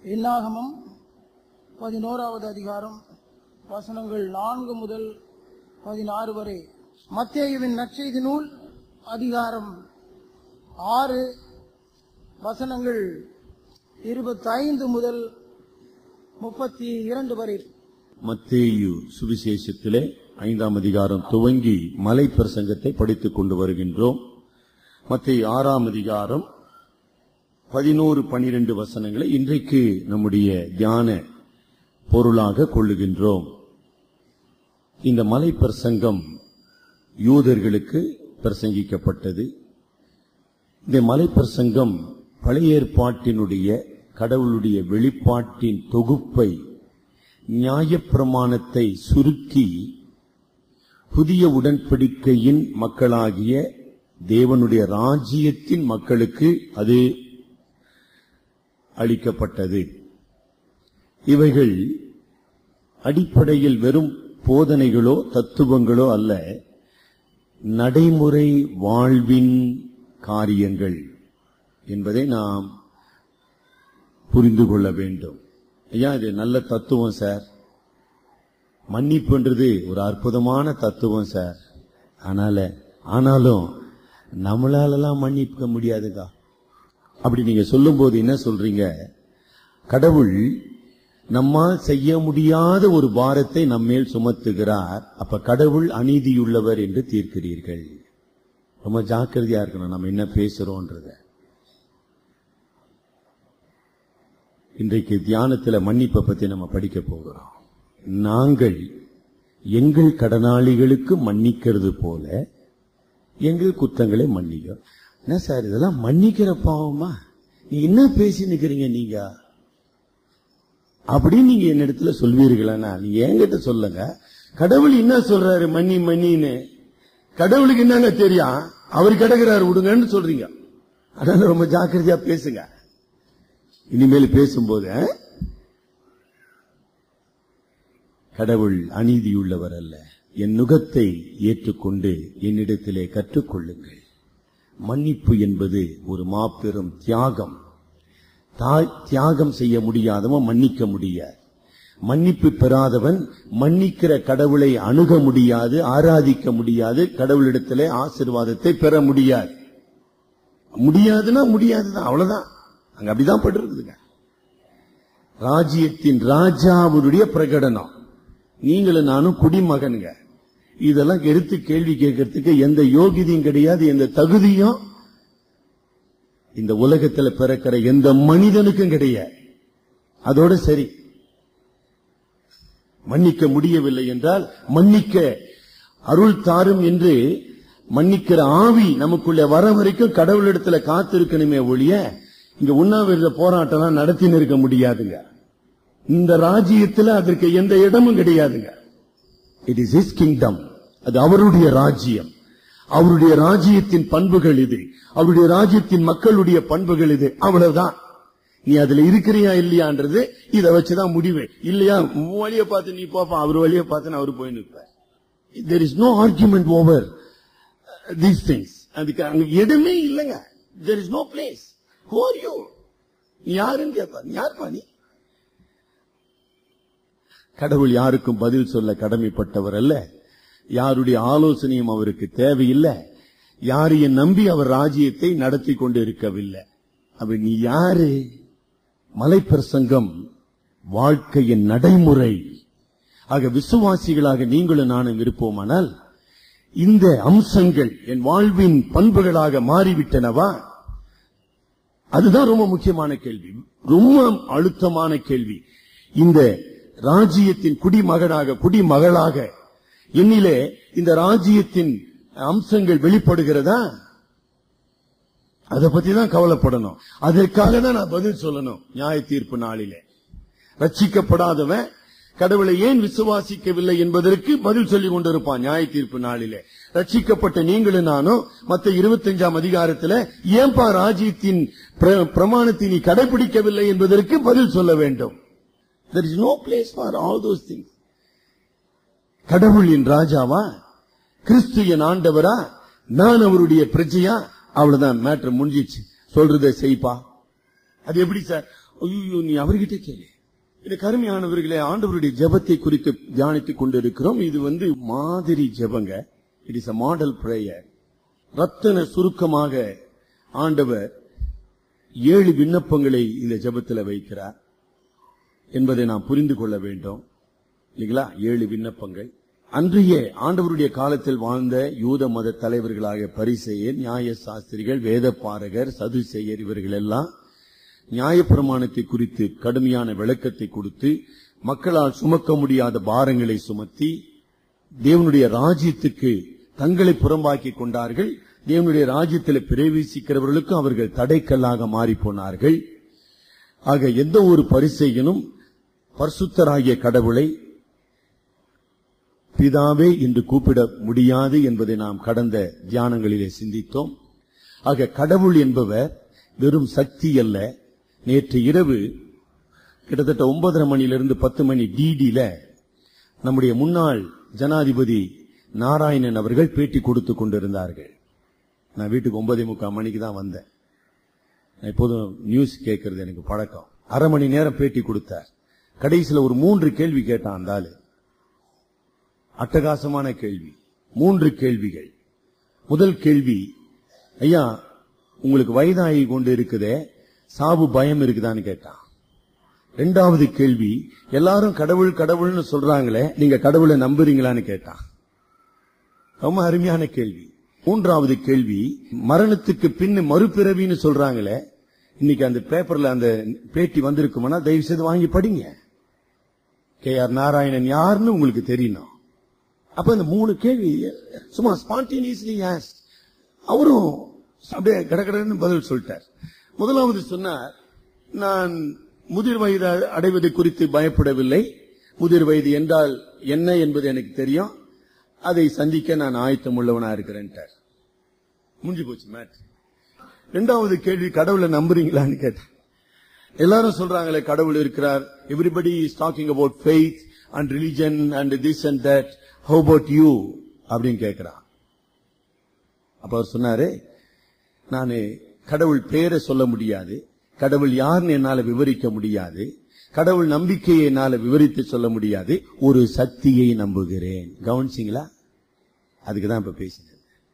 என்னாகமம் பதினோராவது அதிகாரம் வசனங்கள் நான்கு முதல் பதினாறு வரை மத்தேயுவின் நற்செய்தி நூல் அதிகாரம் ஆறு வசனங்கள் இருபத்தைந்து முதல் முப்பத்தி இரண்டு வரை மத்தேயு சுவிசேஷத்திலே ஐந்தாம் அதிகாரம் துவங்கி மலை பிரசங்கத்தை படித்துக் கொண்டு வருகின்றோம் மத்தேயு ஆறாம் அதிகாரம் பதினோரு பனிரெண்டு வசனங்களை இன்றைக்கு நம்முடைய தியான பொருளாக கொள்ளுகின்றோம் இந்த மலை பிரசங்கம் யூதர்களுக்கு பிரசங்கிக்கப்பட்டது இந்த மலை பிரசங்கம் பழைய ஏற்பாட்டினுடைய கடவுளுடைய வெளிப்பாட்டின் தொகுப்பை நியாயப்பிரமாணத்தை சுருக்கி புதிய உடன்படிக்கையின் மக்களாகிய தேவனுடைய ராஜ்யத்தின் மக்களுக்கு அது அளிக்கப்பட்டது இவைகள் அடிப்படையில் வெறும் போதனைகளோ தத்துவங்களோ அல்ல நடைமுறை வாழ்வின் காரியங்கள் என்பதை நாம் புரிந்து கொள்ள வேண்டும் ஐயா இது நல்ல தத்துவம் சார் மன்னிப்புன்றது ஒரு அற்புதமான தத்துவம் சார் ஆனால ஆனாலும் நம்மளாலலாம் மன்னிக்க முடியாதுக்கா அப்படி நீங்க சொல்லும்போது என்ன சொல்றீங்க கடவுள் நம்மால் செய்ய முடியாத ஒரு பாரத்தை நம்மேல் சுமத்துகிறார் அப்ப கடவுள் அநீதியுள்ளவர் என்று தீர்க்கிறீர்கள் ரொம்ப ஜாக்கிரதையா இருக்கணும் நம்ம என்ன பேசுறோன்றத இன்றைக்கு தியானத்துல மன்னிப்பை பத்தி நம்ம படிக்க போகிறோம் நாங்கள் எங்கள் கடனாளிகளுக்கு மன்னிக்கிறது போல எங்கள் குத்தங்களை மன்னிக்க என்ன சார் இதெல்லாம் மன்னிக்கிற பாவமா நீ என்ன பேசி நிக்கிறீங்க நீங்க அப்படின்னு நீங்க என்னிடத்துல சொல்வீர்களா நீங்க என்கிட்ட சொல்லுங்க கடவுள் என்ன சொல்றாரு மன்னி மன்னின்னு கடவுளுக்கு என்னங்க தெரியும் அவர் கிடக்குறாரு விடுங்கன்னு சொல்றீங்க அதனால ரொம்ப ஜாக்கிரதையா பேசுங்க இனிமேல் பேசும்போது அஹ், கடவுள் அநீதியுள்ளவர் அல்ல என் நுகத்தை ஏற்றுக்கொண்டு என்னிடத்திலே கற்றுக்கொள்ளுங்கள் மன்னிப்பு என்பது ஒரு மாபெரும் தியாகம் தாய் தியாகம் செய்ய முடியாதவன் மன்னிக்க முடியாது மன்னிப்பு பெறாதவன் மன்னிக்கிற கடவுளை அணுக முடியாது ஆராதிக்க முடியாது கடவுளிடத்திலே ஆசீர்வாதத்தை பெற முடியாது முடியாதுன்னா முடியாதுதான் அவ்வளவுதான் அங்க அப்படிதான் பட்டிருக்குதுங்க ராஜ்யத்தின் ராஜாவுடைய பிரகடனம் நீங்களும் நானும் குடிமகனுங்க இதெல்லாம் எடுத்து கேள்வி கேட்கறதுக்கு எந்த யோகிதையும் கிடையாது எந்த தகுதியும் இந்த உலகத்துல பிறக்கிற எந்த மனிதனுக்கும் கிடையாது அதோட சரி மன்னிக்க முடியவில்லை என்றால் மன்னிக்க அருள் தாரும் என்று மன்னிக்கிற ஆவி நமக்குள்ள வர வரைக்கும் கடவுளிடத்துல காத்திருக்கணுமே ஒழிய இங்க உண்ணாவிரத போராட்டம் நடத்தின்னு இருக்க முடியாதுங்க இந்த ராஜ்யத்துல அதற்கு எந்த இடமும் கிடையாதுங்க இட் இஸ் இஸ் கிங்டம் அது அவருடைய ராஜ்யம் அவருடைய ராஜ்யத்தின் பண்புகள் இது அவருடைய ராஜ்யத்தின் மக்களுடைய பண்புகள் இது அவ்வளவுதான் நீ அதுல இருக்கிறியா இல்லையான்றது இதை வச்சுதான் முடிவு இல்லையா உன் வழியை பார்த்து நீ போப்பா அவர் வழியை பார்த்து நான் அவர் போய் நிற்பார் there is no argument over these things அதுக்கு அங்க இடமே இல்லைங்க there is no place who are you நீ யாருன்னு கேட்பா நீ யாருப்பா நீ கடவுள் யாருக்கும் பதில் சொல்ல கடமைப்பட்டவர் அல்ல யாருடைய ஆலோசனையும் அவருக்கு தேவையில்லை யாரையும் நம்பி அவர் ராஜ்யத்தை நடத்தி கொண்டு இருக்கவில்லை அப்ப நீ யாரு மலைப்பிரசங்கம் வாழ்க்கையின் நடைமுறை ஆக விசுவாசிகளாக நீங்களும் நானும் இருப்போமானால் இந்த அம்சங்கள் என் வாழ்வின் பண்புகளாக மாறிவிட்டனவா அதுதான் ரொம்ப முக்கியமான கேள்வி ரொம்ப அழுத்தமான கேள்வி இந்த ராஜ்யத்தின் குடிமகனாக குடிமகளாக என்னிலே இந்த ராஜ்யத்தின் அம்சங்கள் வெளிப்படுகிறதா அதை பத்தி தான் கவலைப்படணும் அதற்காக தான் நான் பதில் சொல்லணும் நியாய தீர்ப்பு நாளிலே ரட்சிக்கப்படாதவன் கடவுளை ஏன் விசுவாசிக்கவில்லை என்பதற்கு பதில் சொல்லிக் கொண்டிருப்பான் நியாய தீர்ப்பு நாளிலே ரட்சிக்கப்பட்ட நீங்களும் நானும் மத்த இருபத்தஞ்சாம் அதிகாரத்துல ஏன்பா ராஜ்யத்தின் பிர- பிரமாணத்தை நீ கடைபிடிக்கவில்லை என்பதற்கு பதில் சொல்ல வேண்டும் there is no place for all those things கடவுள் என் ராஜாவா கிறிஸ்து என் ஆண்டவரா நான் அவருடைய பிரஜையா அவ்வளவுதான் மேட்ரு முடிஞ்சிச்சு சொல்றதை செய்ப்பா அது எப்படி சார் ஐயோ நீ அவர்கிட்ட கேளு இந்த கருமையானவர்களே ஆண்டவருடைய ஜெபத்தை குறித்து தியானித்துக் கொண்டிருக்கிறோம் இது வந்து மாதிரி ஜெபங்க it is a model prayer ரத்தன சுருக்கமாக ஆண்டவர் ஏழு விண்ணப்பங்களை இந்த ஜெபத்தில் வைக்கிறார் என்பதை நாம் புரிந்து கொள்ள வேண்டும் இல்லைங்களா ஏழு விண்ணப்பங்கள் அன்றைய ஆண்டவருடைய காலத்தில் வாழ்ந்த யூத மத தலைவர்களாக பரிசெயர் நியாய சாஸ்திரிகள் வேதப்பாரகர் சதுசெயர் இவர்கள் எல்லாம் நியாயப்பிரமாணத்தை குறித்து கடுமையான விளக்கத்தை கொடுத்து மக்களால் சுமக்க முடியாத பாரங்களை சுமத்தி தேவனுடைய ராஜ்யத்துக்கு தங்களை புறம்பாக்கி கொண்டார்கள் தேவனுடைய ராஜ்யத்தில் பிரவேசிக்கிறவர்களுக்கும் அவர்கள் தடைக்கல்லாக மாறி போனார்கள் ஆக எந்த ஒரு பரிசெயனும் பரிசுத்தராகிய கடவுளை பிதாவே என்று கூப்பிட முடியாது என்பதை நாம் கடந்த தியானங்களிலே சிந்தித்தோம் ஆக கடவுள் என்பவர் வெறும் சக்தி அல்ல நேற்று இரவு கிட்டத்தட்ட ஒன்பதரை மணியிலிருந்து பத்து மணி டிடில நம்முடைய முன்னாள் ஜனாதிபதி நாராயணன் அவர்கள் பேட்டி கொடுத்து கொண்டிருந்தார்கள் நான் வீட்டுக்கு ஒன்பதே முக்கால் மணிக்கு தான் வந்தேன் நான் எப்போதும் நியூஸ் கேட்கறது எனக்கு பழக்கம் அரை மணி நேரம் பேட்டி கொடுத்தார் கடைசியில் ஒரு மூன்று கேள்வி கேட்டான் அந்த ஆளு அட்டகாசமான கேள்வி மூன்று கேள்விகள் முதல் கேள்வி ஐயா உங்களுக்கு வயதாகி கொண்டு இருக்குதே சாவு பயம் இருக்குதான்னு கேட்டான் ரெண்டாவது கேள்வி எல்லாரும் கடவுள் கடவுள்னு சொல்றாங்களே நீங்க கடவுளை நம்புறீங்களான்னு கேட்டான் ரொம்ப அருமையான கேள்வி மூன்றாவது கேள்வி மரணத்துக்கு பின் மறுபிறவின்னு சொல்றாங்களே இன்னைக்கு அந்த பேப்பர்ல அந்த பேட்டி வந்திருக்குமானா தயவு செய்து வாங்கி படிங்க கே ஆர் நாராயணன் யாருன்னு உங்களுக்கு தெரியணும் அப்ப இந்த மூணு கேள்வி சும்மா ஸ்பான்டேனியஸ்லி ஆஸ்ட் அவரும் அப்படியே கடகடன்னு பதில் சொல்லிட்டார் முதலாவது சொன்னார் நான் முதிர் வயது அடைவது குறித்து பயப்படவில்லை முதிர் வயது என்றால் என்ன என்பது எனக்கு தெரியும் அதை சந்திக்க நான் ஆயத்தம் உள்ளவனா இருக்கிறேன்ட்டார் முடிஞ்சு போச்சு மேட் ரெண்டாவது கேள்வி கடவுளை நம்புறீங்களான்னு கேட்டேன் எல்லாரும் சொல்றாங்களே கடவுள் இருக்கிறார் everybody is talking about faith and religion and this and that how about you அப்படின்னு கேட்கிறான் அப்ப அவர் சொன்னாரு நான் கடவுள் பேரை சொல்ல முடியாது கடவுள் யாருன்னு என்னால விவரிக்க முடியாது கடவுள் நம்பிக்கையை என்னால விவரித்து சொல்ல முடியாது ஒரு சக்தியை நம்புகிறேன் கவனிச்சிங்களா அதுக்கு தான் இப்ப பேசினது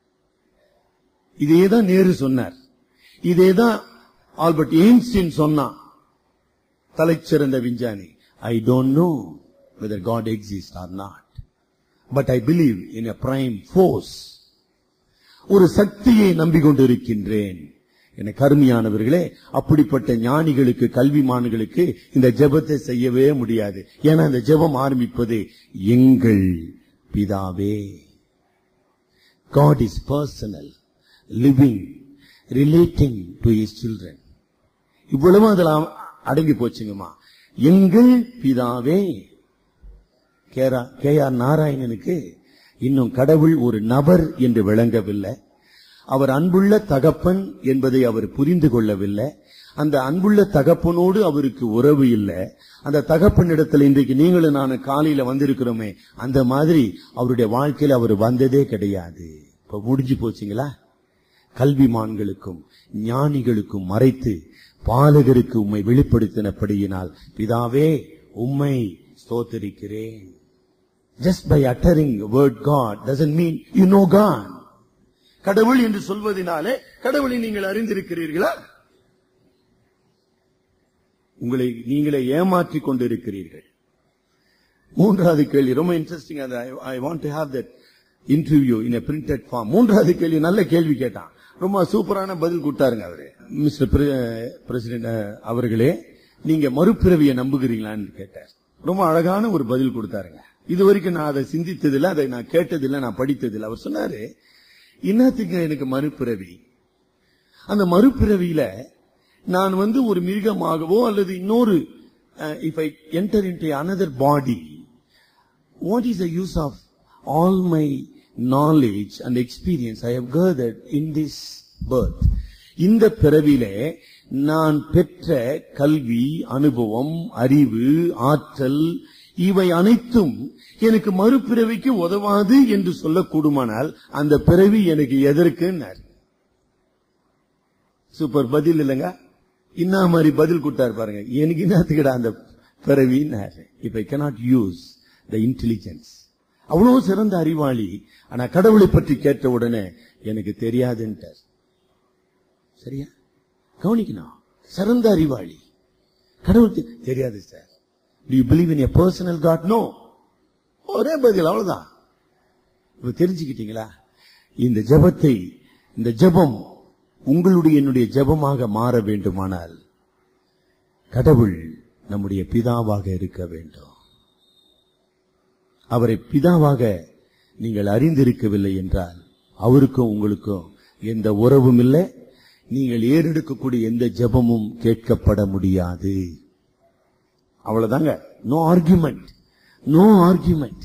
இதே தான் நேரு சொன்னார் இதே தான் ஆல்பர்ட் எயின்ஸ்டின் சொன்னான் தலைச்சிறந்த விஞ்ஞானி I don't know whether God exist or not but I believe in a prime force ஒரு சக்தியை நம்பிக்கொண்டிருக்கின்றேன் என கருமையானவர்களே அப்படிப்பட்ட ஞானிகளுக்கு கல்விமான்களுக்கு இந்த ஜெபத்தை செய்யவே முடியாது ஏன்னா இந்த ஜெபம் ஆரம்பிப்பது எங்கள் பிதாவே God is personal living relating to is children இவ்வளவு அதில் அடங்கி போச்சுங்கம்மா எங்கள் பிதாவே கே ஆர் நாராயணனுக்கு இன்னும் கடவுள் ஒரு நபர் என்று விளங்கவில்லை அவர் அன்புள்ள தகப்பன் என்பதை அவர் புரிந்து கொள்ளவில்லை அந்த அன்புள்ள தகப்பனோடு அவருக்கு உறவு இல்லை அந்த தகப்பனிடத்தில் இன்றைக்கு நீங்களும் நான் காலையில வந்திருக்கிறோமே அந்த மாதிரி அவருடைய வாழ்க்கையில் அவர் வந்ததே கிடையாது இப்ப முடிஞ்சு போச்சுங்களா கல்விமான்களுக்கும் ஞானிகளுக்கும் மறைத்து பாலகருக்கு உம்மை வெளிப்படுத்தினபடியினால் பிதாவே உம்மை ஸ்தோத்தரிக்கிறேன் just by uttering word God doesn't mean you know God கடவுள் என்று சொல்வதனாலே கடவுளை நீங்கள் அறிந்திருக்கிறீர்களா உங்களை நீங்களே ஏமாற்றிக் கொண்டிருக்கிறீர்கள் மூன்றாவது கேள்வி ரொம்ப interesting I want to have that interview in printed form மூன்றாவது கேள்வி நல்ல கேள்வி கேட்டான் ரொம்ப சூப்பரான பதில் கொடுத்தாருங்க அவரு மிஸ்டர் பிரசிடென்ட் அவர்களே நீங்க மறுபிறவியை நம்புகிறீங்களான்னு கேட்டார் ரொம்ப அழகான ஒரு பதில் கொடுத்தாருங்க இது வரைக்கும் நான் அதை சிந்தித்ததில்லை அதை நான் கேட்டதில்லை நான் படித்ததில்லை அவர் சொன்னாரு என்னத்துக்கு எனக்கு மறுபிறவி அந்த மறுபிறவியில நான் வந்து ஒரு மிருகமாகவோ அல்லது இன்னொரு if I enter in another body what is the use of all my knowledge and experience I have gathered in this birth இந்த பிறவிலே நான் பெற்ற கல்வி அனுபவம் அறிவு ஆற்றல் இவை அனைத்தும் எனக்கு மறுபிறவிக்கு உதவாது என்று சொல்லக்கூடுமானால் அந்த பிறவி எனக்கு எதற்கு சூப்பர் பதில் இல்லைங்க என்ன மாதிரி பதில் கொடுத்தாரு பாருங்க எனக்கு என்னத்துக்குடா அந்த பிறவின்னாரு இப்ப cannot யூஸ் த இன்டெலிஜென்ஸ் அவ்வளவு சிறந்த அறிவாளி ஆனா கடவுளை பற்றி கேட்ட உடனே எனக்கு தெரியாதுன்ட்டார் சரியா கவனிக்கணும் சிறந்த அறிவாளி கடவுள் தெ- தெரியாது sir do you believe in a personal God no ஒரே பதில் அவ்வளவுதான் இப்ப தெரிஞ்சுக்கிட்டீங்களா இந்த ஜெபத்தை இந்த ஜெபம் உங்களுடைய என்னுடைய ஜெபமாக மாற வேண்டுமானால் கடவுள் நம்முடைய பிதாவாக இருக்க வேண்டும் அவரை பிதாவாக நீங்கள் அறிந்திருக்கவில்லை என்றால் அவருக்கும் உங்களுக்கும் எந்த உறவும் இல்லை நீங்கள் ஏறெடுக்கக்கூடிய எந்த ஜெபமும் கேட்கப்பட முடியாது அவ்வளவுதாங்க நோ ஆர்குமெண்ட் நோ ஆர்குமெண்ட்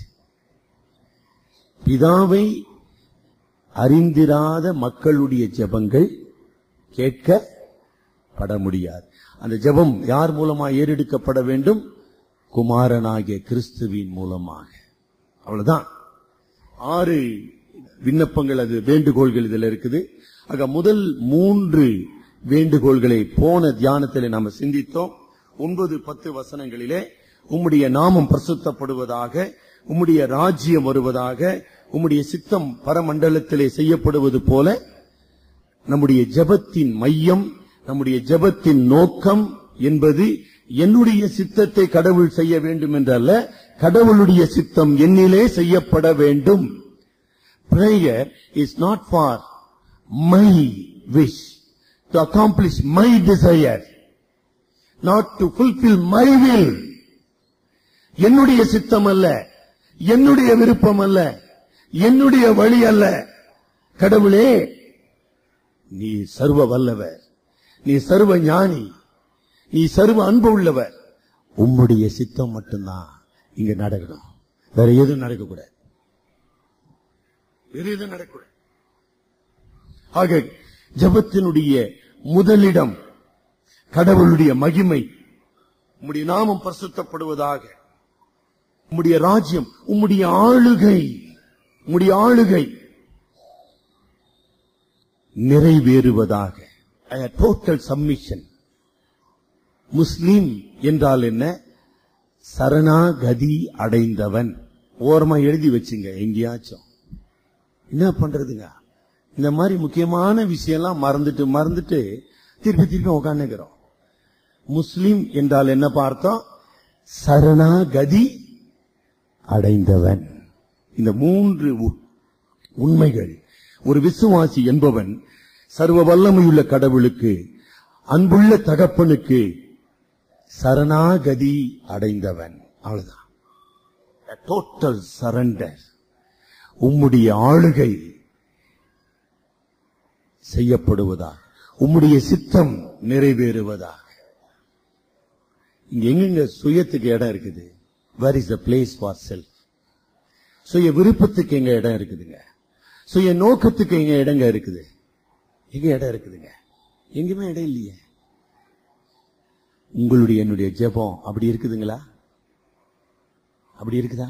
பிதாவை அறிந்திராத மக்களுடைய ஜெபங்கள் கேட்கப்பட முடியாது அந்த ஜெபம் யார் மூலமா ஏறெடுக்கப்பட வேண்டும் குமாரனாகிய கிறிஸ்துவின் மூலமாக அவ்வளவுதான் ஆறு விண்ணப்பங்கள் அது வேண்டுகோள்கள் இதுல இருக்குது ஆக முதல் மூன்று வேண்டுகோள்களை போன தியானத்திலே நாம சிந்தித்தோம் ஒன்பது பத்து வசனங்களிலே உம்முடைய நாமம் பிரசுத்தப்படுவதாக உம்முடைய ராஜ்யம் வருவதாக உம்முடைய சித்தம் பரமண்டலத்திலே செய்யப்படுவது போல நம்முடைய ஜெபத்தின் மையம் நம்முடைய ஜெபத்தின் நோக்கம் என்பது என்னுடைய சித்தத்தை கடவுள் செய்ய வேண்டும் என்றல்ல கடவுளுடைய சித்தம் என்னிலே செய்யப்பட வேண்டும் prayer is not for my wish to accomplish my desire not to fulfill my will என்னுடைய சித்தம் அல்ல என்னுடைய விருப்பம் அல்ல என்னுடைய வழி அல்ல கடவுளே நீ சர்வ வல்லவர் நீ சர்வ ஞானி நீ சர்வ அன்பு உள்ளவர் உம்முடைய சித்தம் மட்டும்தான் இங்க நடக்கணும் வேற எதுவும் நடக்கக்கூடாது வேற எதுவும் நடக்கக்கூடாது ஆக ஜபத்தினுடைய முதலிடம் கடவுளுடைய மகிமை உம்முடைய நாமம் பிரசுத்தப்படுவதாக உம்முடைய ராஜ்யம் உம்முடைய ஆளுகை உம்முடைய ஆளுகை நிறைவேறுவதாக டோட்டல் சப்மிஷன் முஸ்லிம் என்றால் என்ன சரணாகதி அடைந்தவன் ஓரமா எழுதி வச்சுங்க எங்கேயாச்சும் என்ன பண்றதுங்க இந்த மாதிரி முக்கியமான விஷயம்லாம் மறந்துட்டு மறந்துட்டு திருப்பி திருப்பி உட்காந்துக்கிறோம் முஸ்லிம் என்றால் என்ன பார்த்தோம் சரணாகதி அடைந்தவன் இந்த மூன்று உ- உண்மைகள் ஒரு விசுவாசி என்பவன் சர்வ வல்லமையுள்ள கடவுளுக்கு அன்புள்ள தகப்பனுக்கு சரணாகதி அடைந்தவன் அவ்வளவுதான் டோட்டல் சரண்டர் உம்முடைய ஆளுகை செய்யப்படுவதாக உம்முடைய சித்தம் நிறைவேறுவதாக இங்க எங்கெங்க சுயத்துக்கு இடம் இருக்குது where is the place for self சுய விருப்பத்துக்கு எங்க இடம் இருக்குதுங்க சுய நோக்கத்துக்கு எங்க இடங்க இருக்குது எங்க இடம் இருக்குதுங்க எங்குமே இடம் இல்லையே உங்களுடைய என்னுடைய ஜெபம் அப்படி இருக்குதுங்களா அப்படி இருக்குதா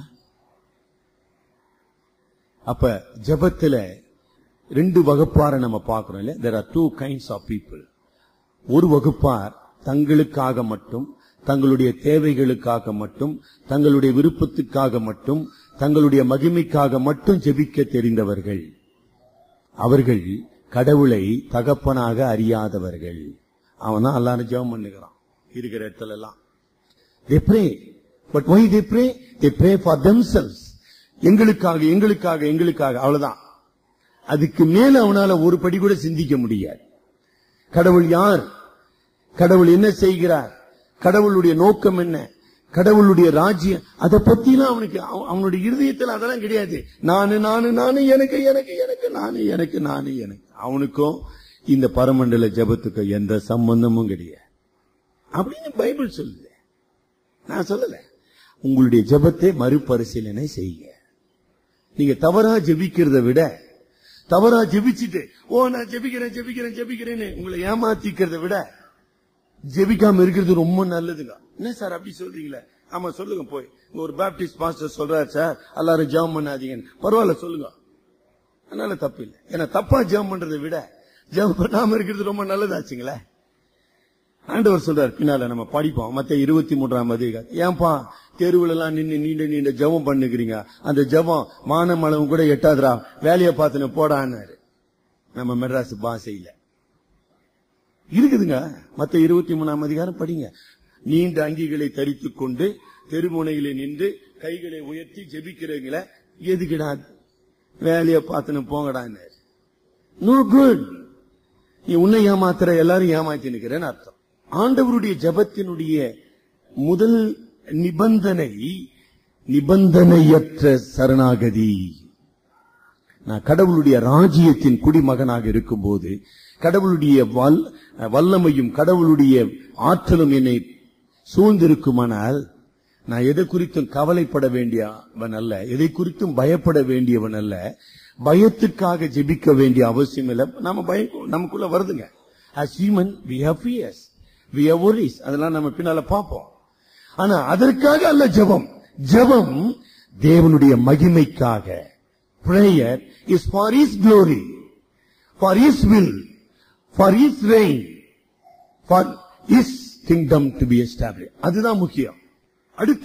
அப்ப ஜெபத்துல ரெண்டு வகுப்பார நம்ம பார்க்கிறோம் இல்ல there are two kinds of people ஒரு வகுப்பார் தங்களுக்காக மட்டும் தங்களுடைய தேவைகளுக்காக மட்டும் தங்களுடைய விருப்பத்துக்காக மட்டும் தங்களுடைய மகிமைக்காக மட்டும் ஜெபிக்க தெரிந்தவர்கள் அவர்கள் கடவுளை தகப்பனாக அறியாதவர்கள் அவன் தான் எல்லாரும் ஜெபம் பண்ணுகிறான் இருக்கிற இடத்துல எல்லாம் they pray but why they pray they pray for themselves எங்களுக்காக எங்களுக்காக எங்களுக்காக அவ்வளவுதான் அதுக்கு மேல அவனால ஒரு படி கூட சிந்திக்க முடியாது கடவுள் யார் கடவுள் என்ன செய்கிறார் கடவுளுடைய நோக்கம் என்ன கடவுளுடைய ராஜ்யம் அதை பத்திலாம் அவனுக்கு அவ- அவனுடைய இருதயத்தில் அதெல்லாம் கிடையாது நானு நானு நானு எனக்கு எனக்கு எனக்கு நானு எனக்கு நானு எனக்கு அவனுக்கும் இந்த பரமண்டல ஜெபத்துக்கும் எந்த சம்பந்தமும் கிடையாது அப்படின்னு பைபிள் சொல்லுது நான் சொல்லல உங்களுடைய ஜெபத்தை மறுபரிசீலனை செய்யுங்க நீங்க தவறா ஜெபிக்கிறத விட தவறா ஜெபிச்சுட்டு ஓ நான் ஜெபிக்கிறேன் ஜெபிக்கிறேன் ஜெபிக்கிறேன்னு உங்களை ஏமாத்திக்கிறத விட ஜெபிக்காம இருக்கிறது ரொம்ப நல்லதுங்க என்ன சார் அப்படி சொல்றீங்களே ஆமா சொல்லுங்க போய் இங்க ஒரு பேப்டிஸ்ட் பாஸ்டர் சொல்றாரு சார் எல்லாரும் ஜெபம் பண்ணாதீங்கன்னு பரவாயில்ல சொல்லுங்க அதனால தப்பு இல்லை ஏன்னா தப்பா ஜெபம் பண்றதை விட ஜெபம் பண்ணாம இருக்கிறது ரொம்ப நல்லதாச்சுங்களே ஆண்டவர் சொல்றார் பின்னால நம்ம படிப்போம் மத்த இருபத்தி மூன்றாம் அதிகாரம் ஏன்பா தெருவுல எல்லாம் நின்னு நீண்ட நீண்ட ஜெபம் பண்ணுகிறீங்க அந்த ஜெபம் மானம் அளவு கூட எட்டாதுரா வேலையை பார்த்துன்னு போடான்னாரு நம்ம மெட்ராஸ் பாஷையில இருக்குதுங்க மத்த இருபத்தி மூணாம் அதிகாரம் படிங்க நீண்ட அங்கிகளை தரித்துக் கொண்டு தெருமுனையிலே நின்று கைகளை உயர்த்தி ஜெபிக்கிறவங்கள எதுக்குடா வேலையை பார்த்துன்னு போங்கடான்னு நோ குட் நீ உன்னை ஏமாத்துற எல்லாரும் ஏமாத்தி நிக்கிறேன்னு அர்த்தம் ஆண்டவருடைய ஜெபத்தினுடைய முதல் நிபந்தனை நிபந்தனையற்ற சரணாகதி நான் கடவுளுடைய ராஜ்யத்தின் குடிமகனாக இருக்கும்போது கடவுளுடைய வல்- வல்லமையும் கடவுளுடைய ஆற்றலும் என்னை சூழ்ந்திருக்குமானால் நான் எதை குறித்தும் கவலைப்பட வேண்டியவன் அல்ல எதை குறித்தும் பயப்பட வேண்டியவன் அல்ல பயத்துக்காக ஜெபிக்க வேண்டிய அவசியம் இல்லை நாம பயம் நமக்குள்ள வருதுங்க as human we have fears we have worries அதெல்லாம் நம்ம பின்னால பார்ப்போம் ஆனா அதற்காக அல்ல ஜெபம் ஜெபம் தேவனுடைய மகிமைக்காக prayer is for his glory for his will for his reign for his kingdom to be established அதுதான் முக்கியம் அடுத்த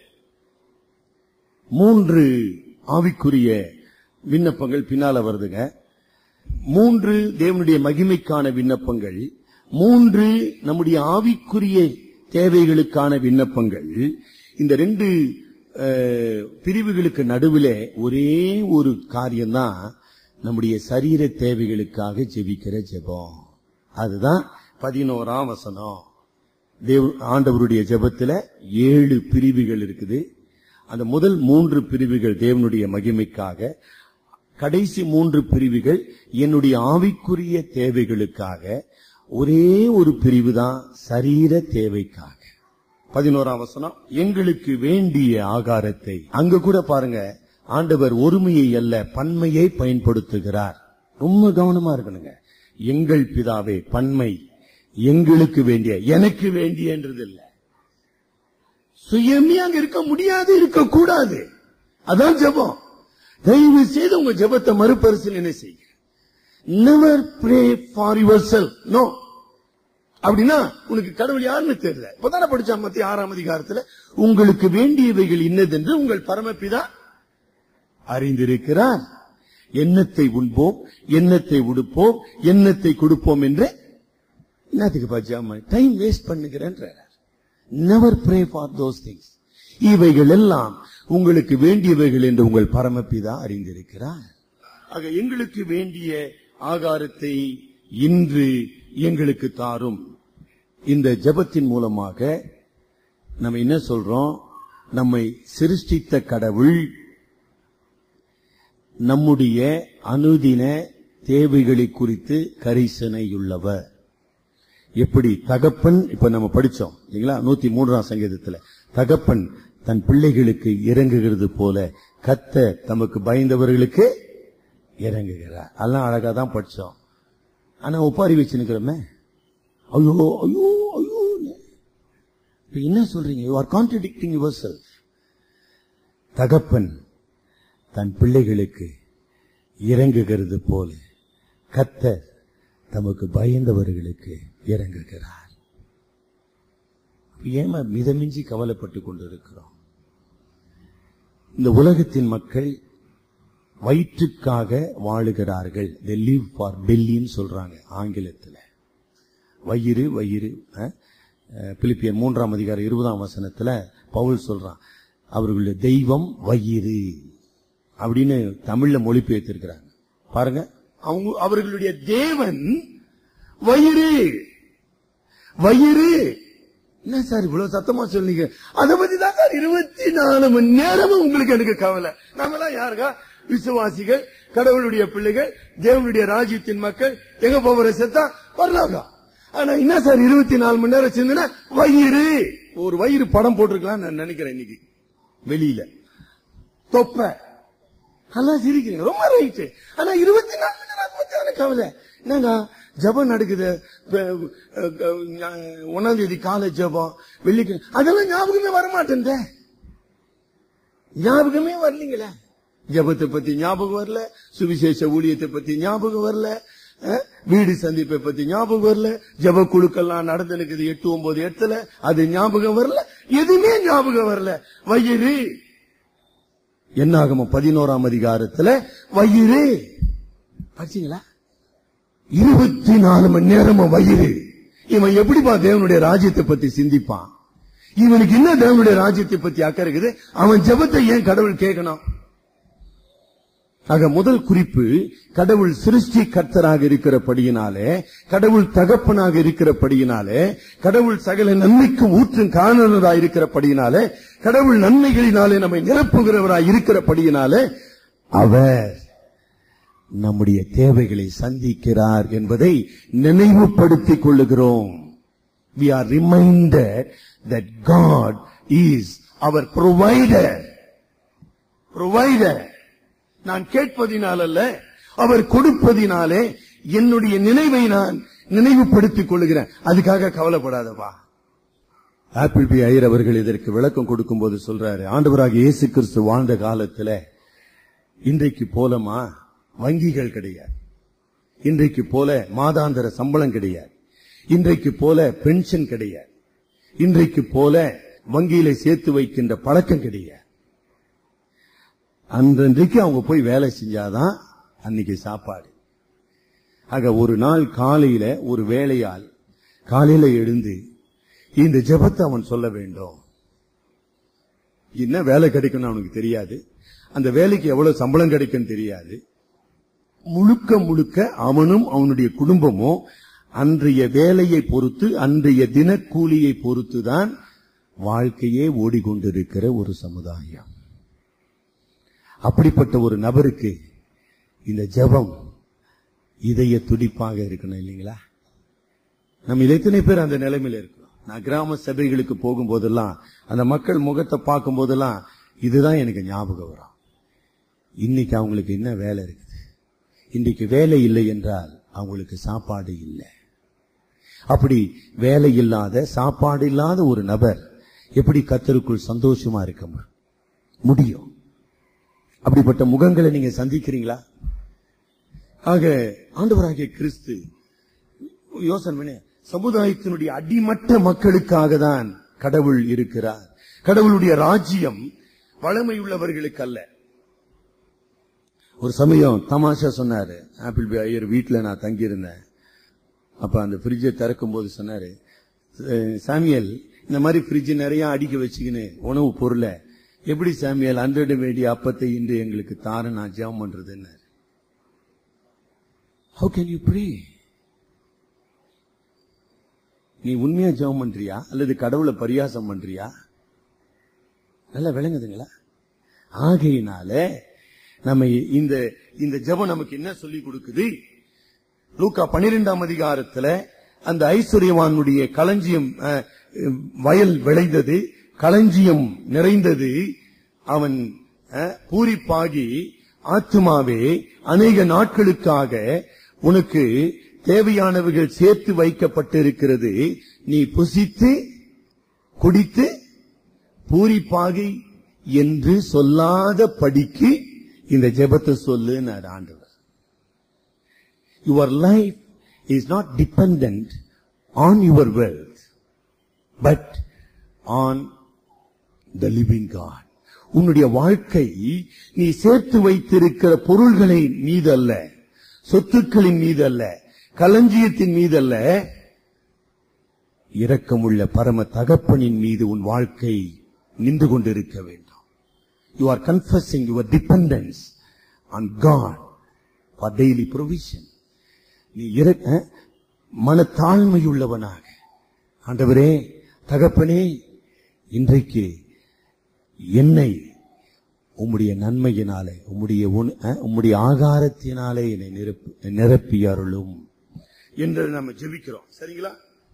மூன்று ஆவிக்குரிய விண்ணப்பங்கள் பின்னால வருதுங்க மூன்று தேவனுடைய மகிமைக்கான விண்ணப்பங்கள் மூன்று நம்முடைய ஆவிக்குரிய தேவைகளுக்கான விண்ணப்பங்கள் இந்த ரெண்டு அஹ், பிரிவுகளுக்கு நடுவிலே ஒரே ஒரு காரியம்தான் நம்முடைய சரீர தேவைகளுக்காக ஜெபிக்கிற ஜெபம் அதுதான் பதினோராம் வசனம் தேவ ஆண்டவருடைய ஜெபத்துல ஏழு பிரிவுகள் இருக்குது அந்த முதல் மூன்று பிரிவுகள் தேவனுடைய மகிமைக்காக கடைசி மூன்று பிரிவுகள் என்னுடைய ஆவிக்குரிய தேவைகளுக்காக ஒரே ஒரு பிரிவு தான் சரீர தேவைக்காக பதினோராம் வசனம் எங்களுக்கு வேண்டிய ஆகாரத்தை அங்க கூட பாருங்க ஆண்டவர் ஒருமையை அல்ல பன்மையை பயன்படுத்துகிறார் ரொம்ப கவனமா இருக்கணுங்க எங்கள் பிதாவே பன்மை எங்களுக்கு வேண்டிய எனக்கு வேண்டியன்றது இல்ல சுயமே அங்க இருக்க முடியாது இருக்க கூடாது அதான் ஜெபம் தயவு செய்து உங்க ஜெபத்தை மறுபரிசீலனை செய்யுங்க never pray for yourself no அப்படின்னா உனக்கு கடவுள் யாருன்னு தெரியல இப்பதானே படிச்சா மத்திய ஆறாம் அதிகாரத்துல உங்களுக்கு வேண்டியவைகள் இன்னதென்று உங்கள் பரமபிதா அறிந்திருக்கிறார் எண்ணத்தை உண்போம் எண்ணத்தை உடுப்போம் எண்ணத்தை கொடுப்போம் என்று என்னத்துக்கு பச்சாம டைம் வேஸ்ட் பண்ணுகிறேன்ற never pray for those things இவைகள் எல்லாம் உங்களுக்கு வேண்டியவைகள் என்று உங்கள் பரமபிதா அறிந்திருக்கிறார் ஆக எங்களுக்கு வேண்டிய ஆகாரத்தை இன்று எங்களுக்கு தாரும் இந்த ஜெபத்தின் மூலமாக நம்ம என்ன சொல்றோம் நம்மை சிருஷ்டித்த கடவுள் நம்முடைய அனுதின தேவைகளை குறித்து கரிசனையுள்ளவர் எப்படி தகப்பன் இப்ப நம்ம படிச்சோம் இல்லைங்களா நூத்தி மூன்றாம் சங்கீதத்துல தகப்பன் தன் பிள்ளைகளுக்கு இறங்குகிறது போல கத்த தமக்கு பயந்தவர்களுக்கு இறங்குகிறார் அதெல்லாம் அழகா தான் படிச்சோம் ஆனா ஒப்பாரி வச்சு நிக்கிறோமே ஐயோ ஐயோ ஐயோ இப்ப என்ன சொல்றீங்க you are contradicting yourself தகப்பன் தன் பிள்ளைகளுக்கு இறங்குகிறது போல கத்த தமக்கு பயந்தவர்களுக்கு இறங்குகிறார் ஏமா மிதமிஞ்சி கவலைப்பட்டு கொண்டிருக்கிறோம் இந்த உலகத்தின் மக்கள் வயிற்றுக்காக வாழுகிறார்கள் they live for bellyன்னு சொல்றாங்க ஆங்கிலத்தில் வயிறு வயிறு அஹ், அஹ், பிலிப்பியர் மூன்றாம் அதிகாரம் இருபதாம் வசனத்துல பவுல் சொல்றான் அவர்களுடைய தெய்வம் வயிறு அப்படின்னு தமிழ்ல மொழிபெயர்த்திருக்கிறாங்க பாருங்க அவங்க அவர்களுடைய தேவன் வயிறு வயிறு என்ன சார் இவ்வளவு சத்தமா சொன்னீங்க அதை பத்தி தான் சார் இருபத்தி நாலு மணி நேரமும் உங்களுக்கு எனக்கு கவலை நாமெல்லாம் யாருக்கா விசுவாசிகள் கடவுளுடைய பிள்ளைகள் தேவனுடைய ராஜ்யத்தின் மக்கள் எங்க போகிற செத்தா வரலாம்கா ஆனா என்ன சார் இருபத்தி நாலு மணி நேரம் சிந்தனை வயிறு ஒரு வயிறு படம் போட்டிருக்கலாம் நான் நினைக்கிறேன் இன்னைக்கு வெளியில தொப்பை நல்லா சிரிக்கிறீங்க ரொம்ப ரைட்டு ஆனா இருபத்தி நாலு மணி நேரம் அதை பத்தி எனக்கு கவலை என்னங்க ஜபம் நடக்குது இப்ப, அஹ், அஹ், ஞா- ஒண்ணாம் தேதி காலை ஜபம் வெள்ளிக்கிழமை அதெல்லாம் ஞாபகமே வரமாட்டேன் ஞாபகமே வரலீங்களே ஜபத்தை பத்தி ஞாபகம் வரல சுவிசேஷ ஊழியத்தை பத்தி ஞாபகம் வரல அஹ், வீடு சந்திப்பை பத்தி ஞாபகம் வரல ஜப குழுக்கெல்லாம் நடந்து இருக்குது எட்டு ஒன்பது இடத்துல அது ஞாபகம் வரல எதுவுமே ஞாபகம் வரல வயிறு என்னாகமோ பதினோராம் அதிகாரத்துல வயிறு படிச்சீங்களா இருபத்தி நாலு மணி நேரமும் வயிறு இவன் எப்படிப்பா தேவனுடைய ராஜ்யத்தை பத்தி சிந்திப்பான் இவனுக்கு என்ன தேவனுடைய ராஜ்யத்தை பத்தி அக்கறை இருக்குது அவன் ஜெபத்தை ஏன் கடவுள் கேட்கணும் ஆக முதல் குறிப்பு கடவுள் சிருஷ்டி கர்த்தராக இருக்கிறபடியினாலே கடவுள் தகப்பனாக இருக்கிறபடியினாலே கடவுள் சகல நன்மைக்கும் ஊற்றும் காரணராக இருக்கிறபடியினாலே கடவுள் நன்மைகளினாலே நம்மை நிரப்புகிறவராய் இருக்கிறபடியினாலே அவர் நம்முடைய தேவைகளை சந்திக்கிறார் என்பதை நினைவுபடுத்திக் கொள்ளுகிறோம் we are reminded that God is our provider. Provider. நான் கேட்பதினால் அல்ல அவர் கொடுப்பதினாலே என்னுடைய நினைவை நான் நினைவுபடுத்திக் கொள்ளுகிறேன் அதுக்காக கவலைப்படாதப்பா ஆப்பிள் பி ஐயர் அவர்கள் இதற்கு விளக்கம் கொடுக்கும் போது சொல்றாரு ஆண்டவராக இயேசு கிறிஸ்து வாழ்ந்த காலத்துல இன்றைக்கு போலமா வங்கிகள் கிடையாது இன்றைக்கு போல மாதாந்திர சம்பளம் கிடையாது இன்றைக்கு போல பென்ஷன் கிடையாது இன்றைக்கு போல வங்கியில சேர்த்து வைக்கின்ற பழக்கம் கிடையாது அன்றன்றைக்கு அவங்க போய் வேலை செஞ்சாதான் அன்னைக்கு சாப்பாடு ஆக ஒரு நாள் காலையில ஒரு வேலையால் காலையில எழுந்து இந்த ஜெபத்தை அவன் சொல்ல வேண்டும் என்ன வேலை கிடைக்கும்னு அவனுக்கு தெரியாது அந்த வேலைக்கு எவ்வளவு சம்பளம் கிடைக்கும் தெரியாது முழுக்க முழுக்க அவனும் அவனுடைய குடும்பமும் அன்றைய வேலையை பொறுத்து அன்றைய தினக்கூலியை பொறுத்துதான் வாழ்க்கையே ஓடிக்கொண்டிருக்கிற ஒரு சமுதாயம் அப்படிப்பட்ட ஒரு நபருக்கு இந்த ஜெபம் இதய துடிப்பாக இருக்கணும் இல்லைங்களா நம்ம இது எத்தனை பேர் அந்த நிலைமையில இருக்கிறோம் நான் கிராம சபைகளுக்கு போகும்போதெல்லாம் அந்த மக்கள் முகத்தை பார்க்கும் போதெல்லாம் இதுதான் எனக்கு ஞாபகம் வரும் இன்னைக்கு அவங்களுக்கு என்ன வேலை இருக்குது இன்றைக்கு வேலை இல்லை என்றால் அவங்களுக்கு சாப்பாடு இல்லை அப்படி வேலை இல்லாத சாப்பாடு இல்லாத ஒரு நபர் எப்படி கத்தருக்குள் சந்தோஷமா இருக்க மு- முடியும் அப்படிப்பட்ட முகங்களை நீங்க சந்திக்கிறீங்களா ஆக ஆண்டவராகிய கிறிஸ்து யோசனை பண்ணு. சமுதாயத்தினுடைய அடிமட்ட மக்களுக்காக தான் கடவுள் இருக்கிறார் கடவுளுடைய ராஜ்யம் வளமையுள்ளவர்களுக்கு அல்ல ஒரு சமயம் தமாஷா சொன்னாரு ஆப்பிள் பி ஐயர் வீட்டுல நான் தங்கியிருந்தேன் அப்ப அந்த ஃப்ரிட்ஜை திறக்கும் போது சொன்னாரு "அஹ், சாமியல் இந்த மாதிரி ஃப்ரிட்ஜ் நிறைய அடிக்க வச்சுக்கின்னு உணவு பொருளை எப்படி சாமியல் அன்றட வேண்டிய அப்பத்தை இன்று எங்களுக்கு தார நான் ஜெபம் பண்றதுன்னு ஹவு கேன் யூ ப்ரே நீ உண்மையா ஜெபம் பண்றியா அல்லது கடவுளை பரியாசம் பண்றியா நல்லா விளங்குதுங்களா ஆகையினால நம்ம இந்த இந்த ஜெபம் நமக்கு என்ன சொல்லி கொடுக்குது லூக்கா பன்னிரெண்டாம் அதிகாரத்துல அந்த ஐஸ்வர்யவானுடைய களஞ்சியம் அஹ், வயல் விளைந்தது களஞ்சியம் நிறைந்தது அவன் அஹ், பூரிப்பாகி ஆத்துமாவே அநேக நாட்களுக்காக உனக்கு தேவையானவைகள் சேர்த்து வைக்கப்பட்டிருக்கிறது நீ புசித்து குடித்து பூரிப்பாகி என்று சொல்லாத படிக்கு இந்த ஜெபத்தை சொல்லுன்னு ஆண்டவர் Your life is not dependent on your wealth, but on the living God. உன்னுடைய வாழ்க்கை நீ சேர்த்து வைத்திருக்கிற பொருள்களை மீதல்ல சொத்துக்களின் மீதல்ல களஞ்சியத்தின் மீதல்ல இரக்கமுள்ள பரம தகப்பனின் மீது உன் வாழ்க்கை நின்று கொண்டிருக்க வேண்டும் you are confusing your dependence on God for daily provision நீ இற- அஹ், மனத்தாழ்மையுள்ளவனாக ஆண்டவரே தகப்பனே இன்றைக்கு என்னை உம்முடைய நன்மையினாலே உம்முடைய உண- அஹ், உம்முடைய ஆகாரத்தினாலே என்னை நிரப்பி நிரப்பி அருளும் என்று நம்ம ஜெபிக்கிறோம் சரிங்களா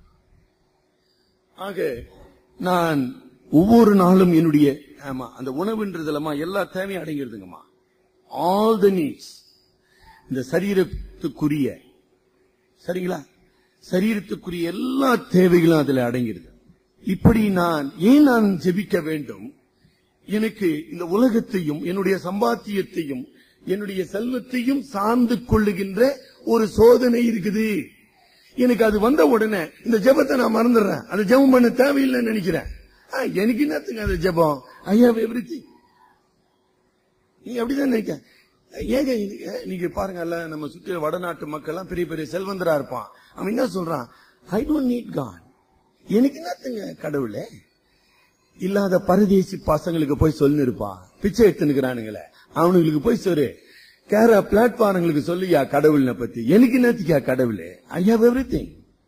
ஆக நான் ஒவ்வொரு நாளும் என்னுடைய ஆமா அந்த உணவுன்றதுலமா எல்லா தேவையும் அடங்கிடுதுங்கம்மா ஆல் த நீட்ஸ் இந்த சரீரத்துக்குரிய சரிங்களா சரீரத்துக்குரிய எல்லா தேவைகளும் அதுல அடங்கிடுது இப்படி நான் ஏன் நான் ஜெபிக்க வேண்டும் எனக்கு இந்த உலகத்தையும் என்னுடைய சம்பாத்தியத்தையும் என்னுடைய செல்வத்தையும் சார்ந்து கொள்ளுகின்ற ஒரு சோதனை இருக்குது எனக்கு அது வந்த உடனே இந்த ஜெபத்தை நான் மறந்துடுறேன் அந்த ஜெபம் பண்ண தேவையில்லைன்னு நினைக்கிறேன் ஆ, எனக்கு என்னத்துங்க அந்த ஜெபம் ஐ ஹவ் எவ்ரிதிங் நீங்க அப்படிதான் நினைக்க ஏங்க இது- நீங்க பாருங்கல்ல நம்ம சுத்தி வடநாட்டு மக்கள் எல்லாம் பெரிய பெரிய செல்வந்தரா இருப்பான் அவன் என்ன சொல்றான் ஐ டோன்ட் நீட் காட் எனக்கு என்னத்துங்க கடவுளே இல்லாத பரதேசி பசங்களுக்கு போய் சொல்லு இருப்பான் பிச்சை எடுத்துனுக்குறானுங்களே அவனுங்களுக்கு போய் சொல்லு கேர பிளாட்பாரங்களுக்கு சொல்லியா கடவுள்ன பத்தி எனக்கு என்னத்துக்கியா கடவுளே ஐ ஹவ் எவ்ரி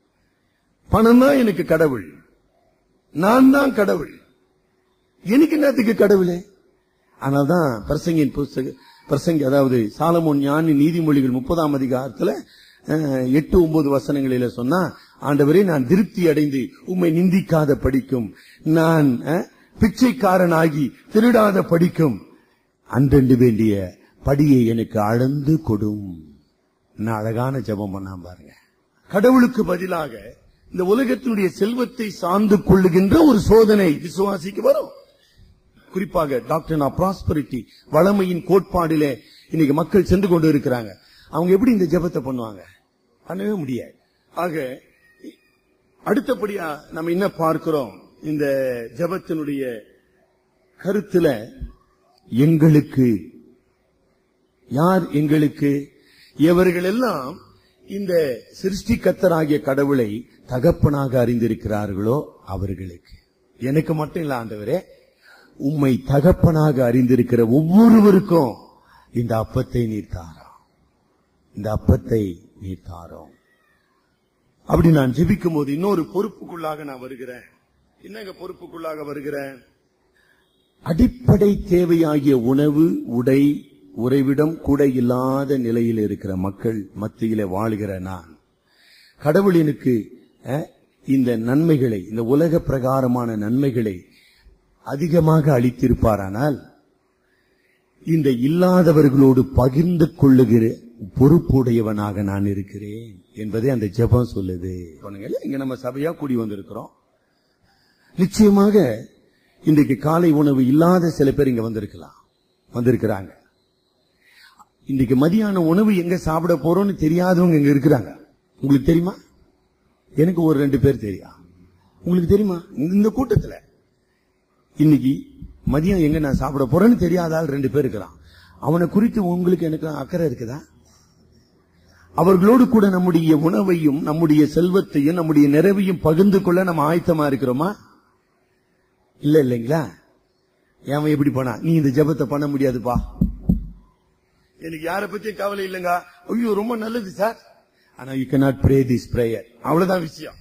பணம் தான் எனக்கு கடவுள் நான் தான் கடவுள் எனக்கு என்னத்துக்கு கடவுளே ஆனால்தான் பிரசங்கின் புஸ்தக பிரசங்கி அதாவது சாலமோன் ஞானி நீதிமொழிகள் முப்பதாம் அதிகாரத்துல அஹ், எட்டு ஒன்பது வசனங்களில சொன்னா ஆண்டவரே நான் திருப்தி அடைந்து உம்மை நிந்திக்காத படிக்கும் நான் அஹ், பிச்சைக்காரனாகி திருடாத படிக்கும் அன்றெண்டு வேண்டிய படியை எனக்கு அளந்து கொடும் என்ன அழகான ஜெபம் பண்ணா பாருங்க கடவுளுக்கு பதிலாக இந்த உலகத்தினுடைய செல்வத்தை சார்ந்து கொள்ளுகின்ற ஒரு சோதனை விசுவாசிக்கு வரும் குறிப்பாக டாக்டர் ஆஃப் ப்ராஸ்பரிட்டி வளமையின் கோட்பாடிலே இன்னைக்கு மக்கள் சென்று கொண்டு இருக்கிறாங்க அவங்க எப்படி இந்த ஜெபத்தை பண்ணுவாங்க பண்ணவே முடியாது ஆக அடுத்தபடியா நம்ம என்ன பார்க்கிறோம் இந்த ஜெபத்தினுடைய கருத்துல எங்களுக்கு யார் எங்களுக்கு இவர்கள் எல்லாம் இந்த சிருஷ்டிகத்தராகிய கடவுளை தகப்பனாக அறிந்திருக்கிறார்களோ அவர்களுக்கு எனக்கு மட்டும் இல்ல ஆண்டவரே உம்மை தகப்பனாக அறிந்திருக்கிற ஒவ்வொருவருக்கும் இந்த அப்பத்தை நீர் தாரோம் இந்த அப்பத்தை நீர் தாரோம் அப்படி நான் ஜெபிக்கும் போது இன்னொரு பொறுப்புக்குள்ளாக நான் வருகிறேன் என்னங்க பொறுப்புக்குள்ளாக வருகிறேன் அடிப்படை தேவையாகிய உணவு உடை உறைவிடம் கூட இல்லாத நிலையில் இருக்கிற மக்கள் மத்தியிலே வாழுகிற நான் கடவுள் எனக்கு அஹ், இந்த நன்மைகளை இந்த உலக பிரகாரமான நன்மைகளை அதிகமாக அளித்திருப்பாரானால் இந்த இல்லாதவர்களோடு பகிர்ந்து கொள்ளுகிற பொறுப்புடையவனாக நான் இருக்கிறேன் என்பதை அந்த ஜெபம் சொல்லுது சொன்னீங்கல்ல, இங்க நம்ம சபையா கூடி வந்திருக்கிறோம் நிச்சயமாக இன்றைக்கு காலை உணவு இல்லாத சில பேர் இங்க வந்திருக்கலாம் வந்திருக்கிறாங்க இன்றைக்கு மதியான உணவு எங்க சாப்பிட போறோம்னு தெரியாதவங்க இங்க இருக்கிறாங்க உங்களுக்கு தெரியுமா எனக்கு ஒரு ரெண்டு பேர் தெரியும் உங்களுக்கு தெரியுமா இந்த- இந்த கூட்டத்துல இன்னைக்கு மதியம் எங்க நான் சாப்பிட போறேன்னு தெரியாத ஆள் ரெண்டு பேர் இருக்கிறான் அவனை குறித்து உங்களுக்கு எனக்கு அக்கறை இருக்குதா அவர்களோடு கூட நம்முடைய உணவையும் நம்முடைய செல்வத்தையும் நம்முடைய நிறைவையும் பகிர்ந்து கொள்ள நம்ம ஆயத்தமா இருக்கிறோமா இல்ல இல்லைங்களா ஏன் எப்படி போனா நீ இந்த ஜெபத்தை பண்ண முடியாதுப்பா எனக்கு யாரை பத்தியும் கவலை இல்லைங்க ஐயோ ரொம்ப நல்லது சார் ஆனா you cannot pray this prayer அவ்வளவுதான் விஷயம்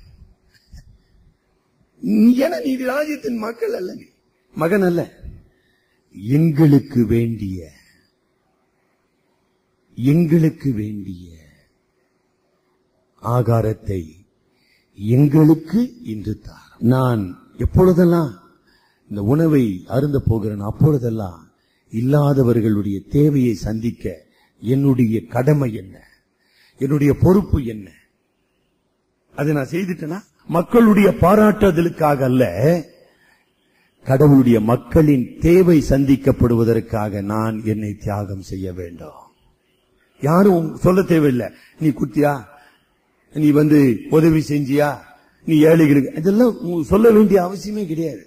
நீ- ஏன்னா நீ ராஜ்யத்தின் மக்கள் அல்ல நீ மகன் அல்ல எங்களுக்கு வேண்டிய எங்களுக்கு வேண்டிய ஆகாரத்தை எங்களுக்கு இன்று தார் நான் எப்பொழுதெல்லாம் இந்த உணவை அருந்த போகிறேன் அப்பொழுதெல்லாம் இல்லாதவர்களுடைய தேவையை சந்திக்க என்னுடைய கடமை என்ன என்னுடைய பொறுப்பு என்ன அதை நான் செய்துட்டேனா மக்களுடைய பாராட்டுதலுக்காக அல்ல கடவுளுடைய மக்களின் தேவை சந்திக்கப்படுவதற்காக நான் என்னை தியாகம் செய்ய வேண்டும் யாரும் சொல்ல தேவையில்லை நீ குத்தியா நீ வந்து உதவி செஞ்சியா நீ ஏழைகளுக்கு இதெல்லாம் உ- சொல்ல வேண்டிய அவசியமே கிடையாது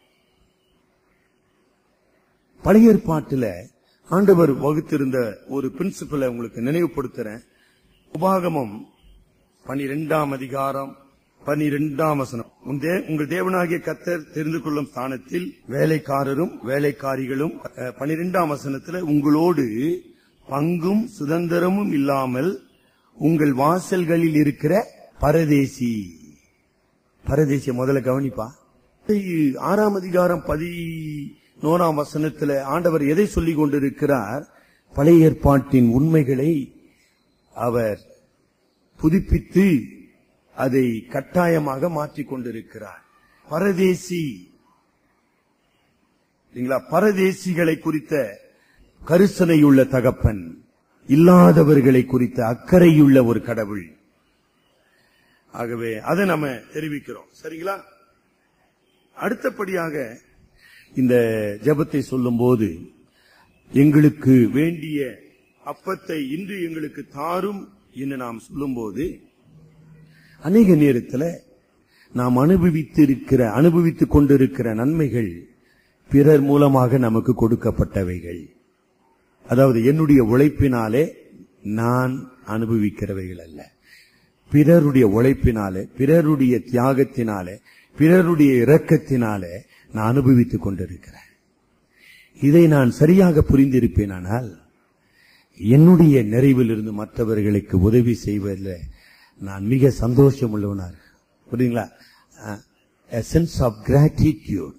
பழைய ஏற்பாட்டுல ஆண்டவர் வகுத்திருந்த ஒரு பிரின்சிபலை உங்களுக்கு நினைவுபடுத்துறேன் உபாகமம் பனிரெண்டாம் அதிகாரம் பனிரெண்டாம் வசனம் உன் தே- உங்கள் தேவனாகிய கத்தர் தெரிந்து கொள்ளும் ஸ்தானத்தில் வேலைக்காரரும் வேலைக்காரிகளும் அஹ், பனிரெண்டாம் வசனத்துல உங்களோடு பங்கும் சுதந்திரமும் இல்லாமல் உங்கள் வாசல்களில் இருக்கிற பரதேசி பரதேசிய முதல்ல கவனிப்பா இ- ஆறாம் அதிகாரம் பதினோராம் வசனத்துல ஆண்டவர் எதை சொல்லிக் கொண்டிருக்கிறார் பழைய ஏற்பாட்டின் உண்மைகளை அவர் புதுப்பித்து அதை கட்டாயமாக மாற்றிக் கொண்டிருக்கிறார் பரதேசி இல்லைங்களா பரதேசிகளை குறித்த கரிசனையுள்ள தகப்பன் இல்லாதவர்களை குறித்த அக்கறையுள்ள ஒரு கடவுள் ஆகவே அதை நம்ம தெரிவிக்கிறோம் சரிங்களா அடுத்தபடியாக இந்த ஜெபத்தை சொல்லும்போது எங்களுக்கு வேண்டிய அப்பத்தை இன்று எங்களுக்கு தாரும் என்று நாம் சொல்லும்போது அநேக நேரத்தில் நாம் அனுபவித்திருக்கிற அனுபவித்துக் கொண்டிருக்கிற நன்மைகள் பிறர் மூலமாக நமக்கு கொடுக்கப்பட்டவைகள் அதாவது என்னுடைய உழைப்பினாலே நான் அனுபவிக்கிறவைகள் அல்ல பிறருடைய உழைப்பினாலே பிறருடைய தியாகத்தினாலே பிறருடைய இரக்கத்தினாலே நான் அனுபவித்துக் கொண்டிருக்கிறேன் இதை நான் சரியாக புரிந்திருப்பேனானால் என்னுடைய நிறைவிலிருந்து மற்றவர்களுக்கு உதவி செய்வதில் நான் மிக சந்தோஷம் உள்ளவனார் புரியுங்களா சென்ஸ் ஆஃப் கிராட்டிடியூட்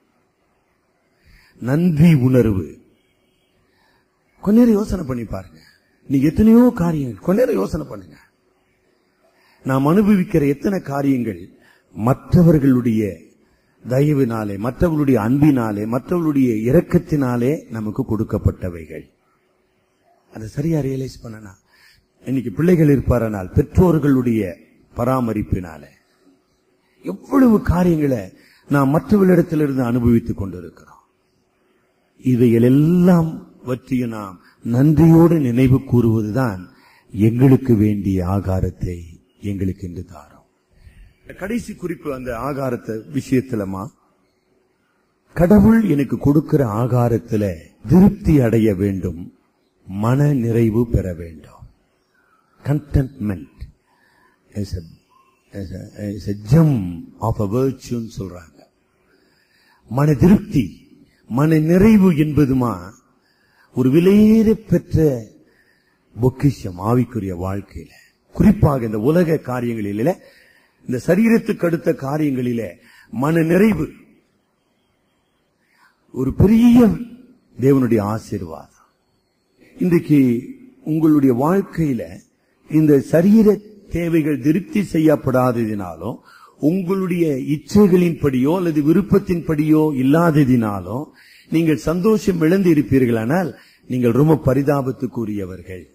நன்றி உணர்வு கொஞ்ச நேரம் யோசனை பண்ணி பாருங்க நீங்க எத்தனையோ காரியங்கள் கொஞ்ச நேரம் யோசனை பண்ணுங்க நாம் அனுபவிக்கிற எத்தனை காரியங்கள் மற்றவர்களுடைய தயவினாலே மற்றவர்களுடைய அன்பினாலே மற்றவர்களுடைய இரக்கத்தினாலே நமக்கு கொடுக்கப்பட்டவைகள் அதை சரியா ரியலைஸ் பண்ணனா இன்னைக்கு பிள்ளைகள் இருப்பாரனால் பெற்றோர்களுடைய பராமரிப்பினாலே எவ்வளவு காரியங்களை நாம் மற்றவர்களிடத்திலிருந்து அனுபவித்துக் கொண்டிருக்கிறோம் இவைகள் எல்லாம் பற்றியும் நாம் நன்றியோடு நினைவு கூறுவதுதான் எங்களுக்கு வேண்டிய ஆகாரத்தை எங்களுக்கு என்று தாரும் கடைசி குறிப்பு அந்த ஆகாரத்தை விஷயத்திலமா கடவுள் எனக்கு கொடுக்கிற ஆகாரத்துல திருப்தி அடைய வேண்டும் மன நிறைவு பெற வேண்டும் contentment is a gem of a virtue ன்னு சொல்றாங்க மன திருப்தி மன நிறைவு என்பதுமா ஒரு விலையேற பெற்ற பொக்கிஷம் ஆவிக்குரிய வாழ்க்கையில குறிப்பாக இந்த உலக காரியங்களில இந்த சரீரத்துக்கு அடுத்த காரியங்களிலே மன நிறைவு ஒரு பெரிய தேவனுடைய ஆசீர்வாதம் இன்றைக்கு உங்களுடைய வாழ்க்கையில இந்த சரீர தேவைகள் திருப்தி செய்யப்படாததினாலும் உங்களுடைய இச்சைகளின்படியோ அல்லது விருப்பத்தின்படியோ இல்லாததினாலோ நீங்கள் சந்தோஷம் இழந்து இருப்பீர்களானால் நீங்கள் ரொம்ப பரிதாபத்துக்குரியவர்கள்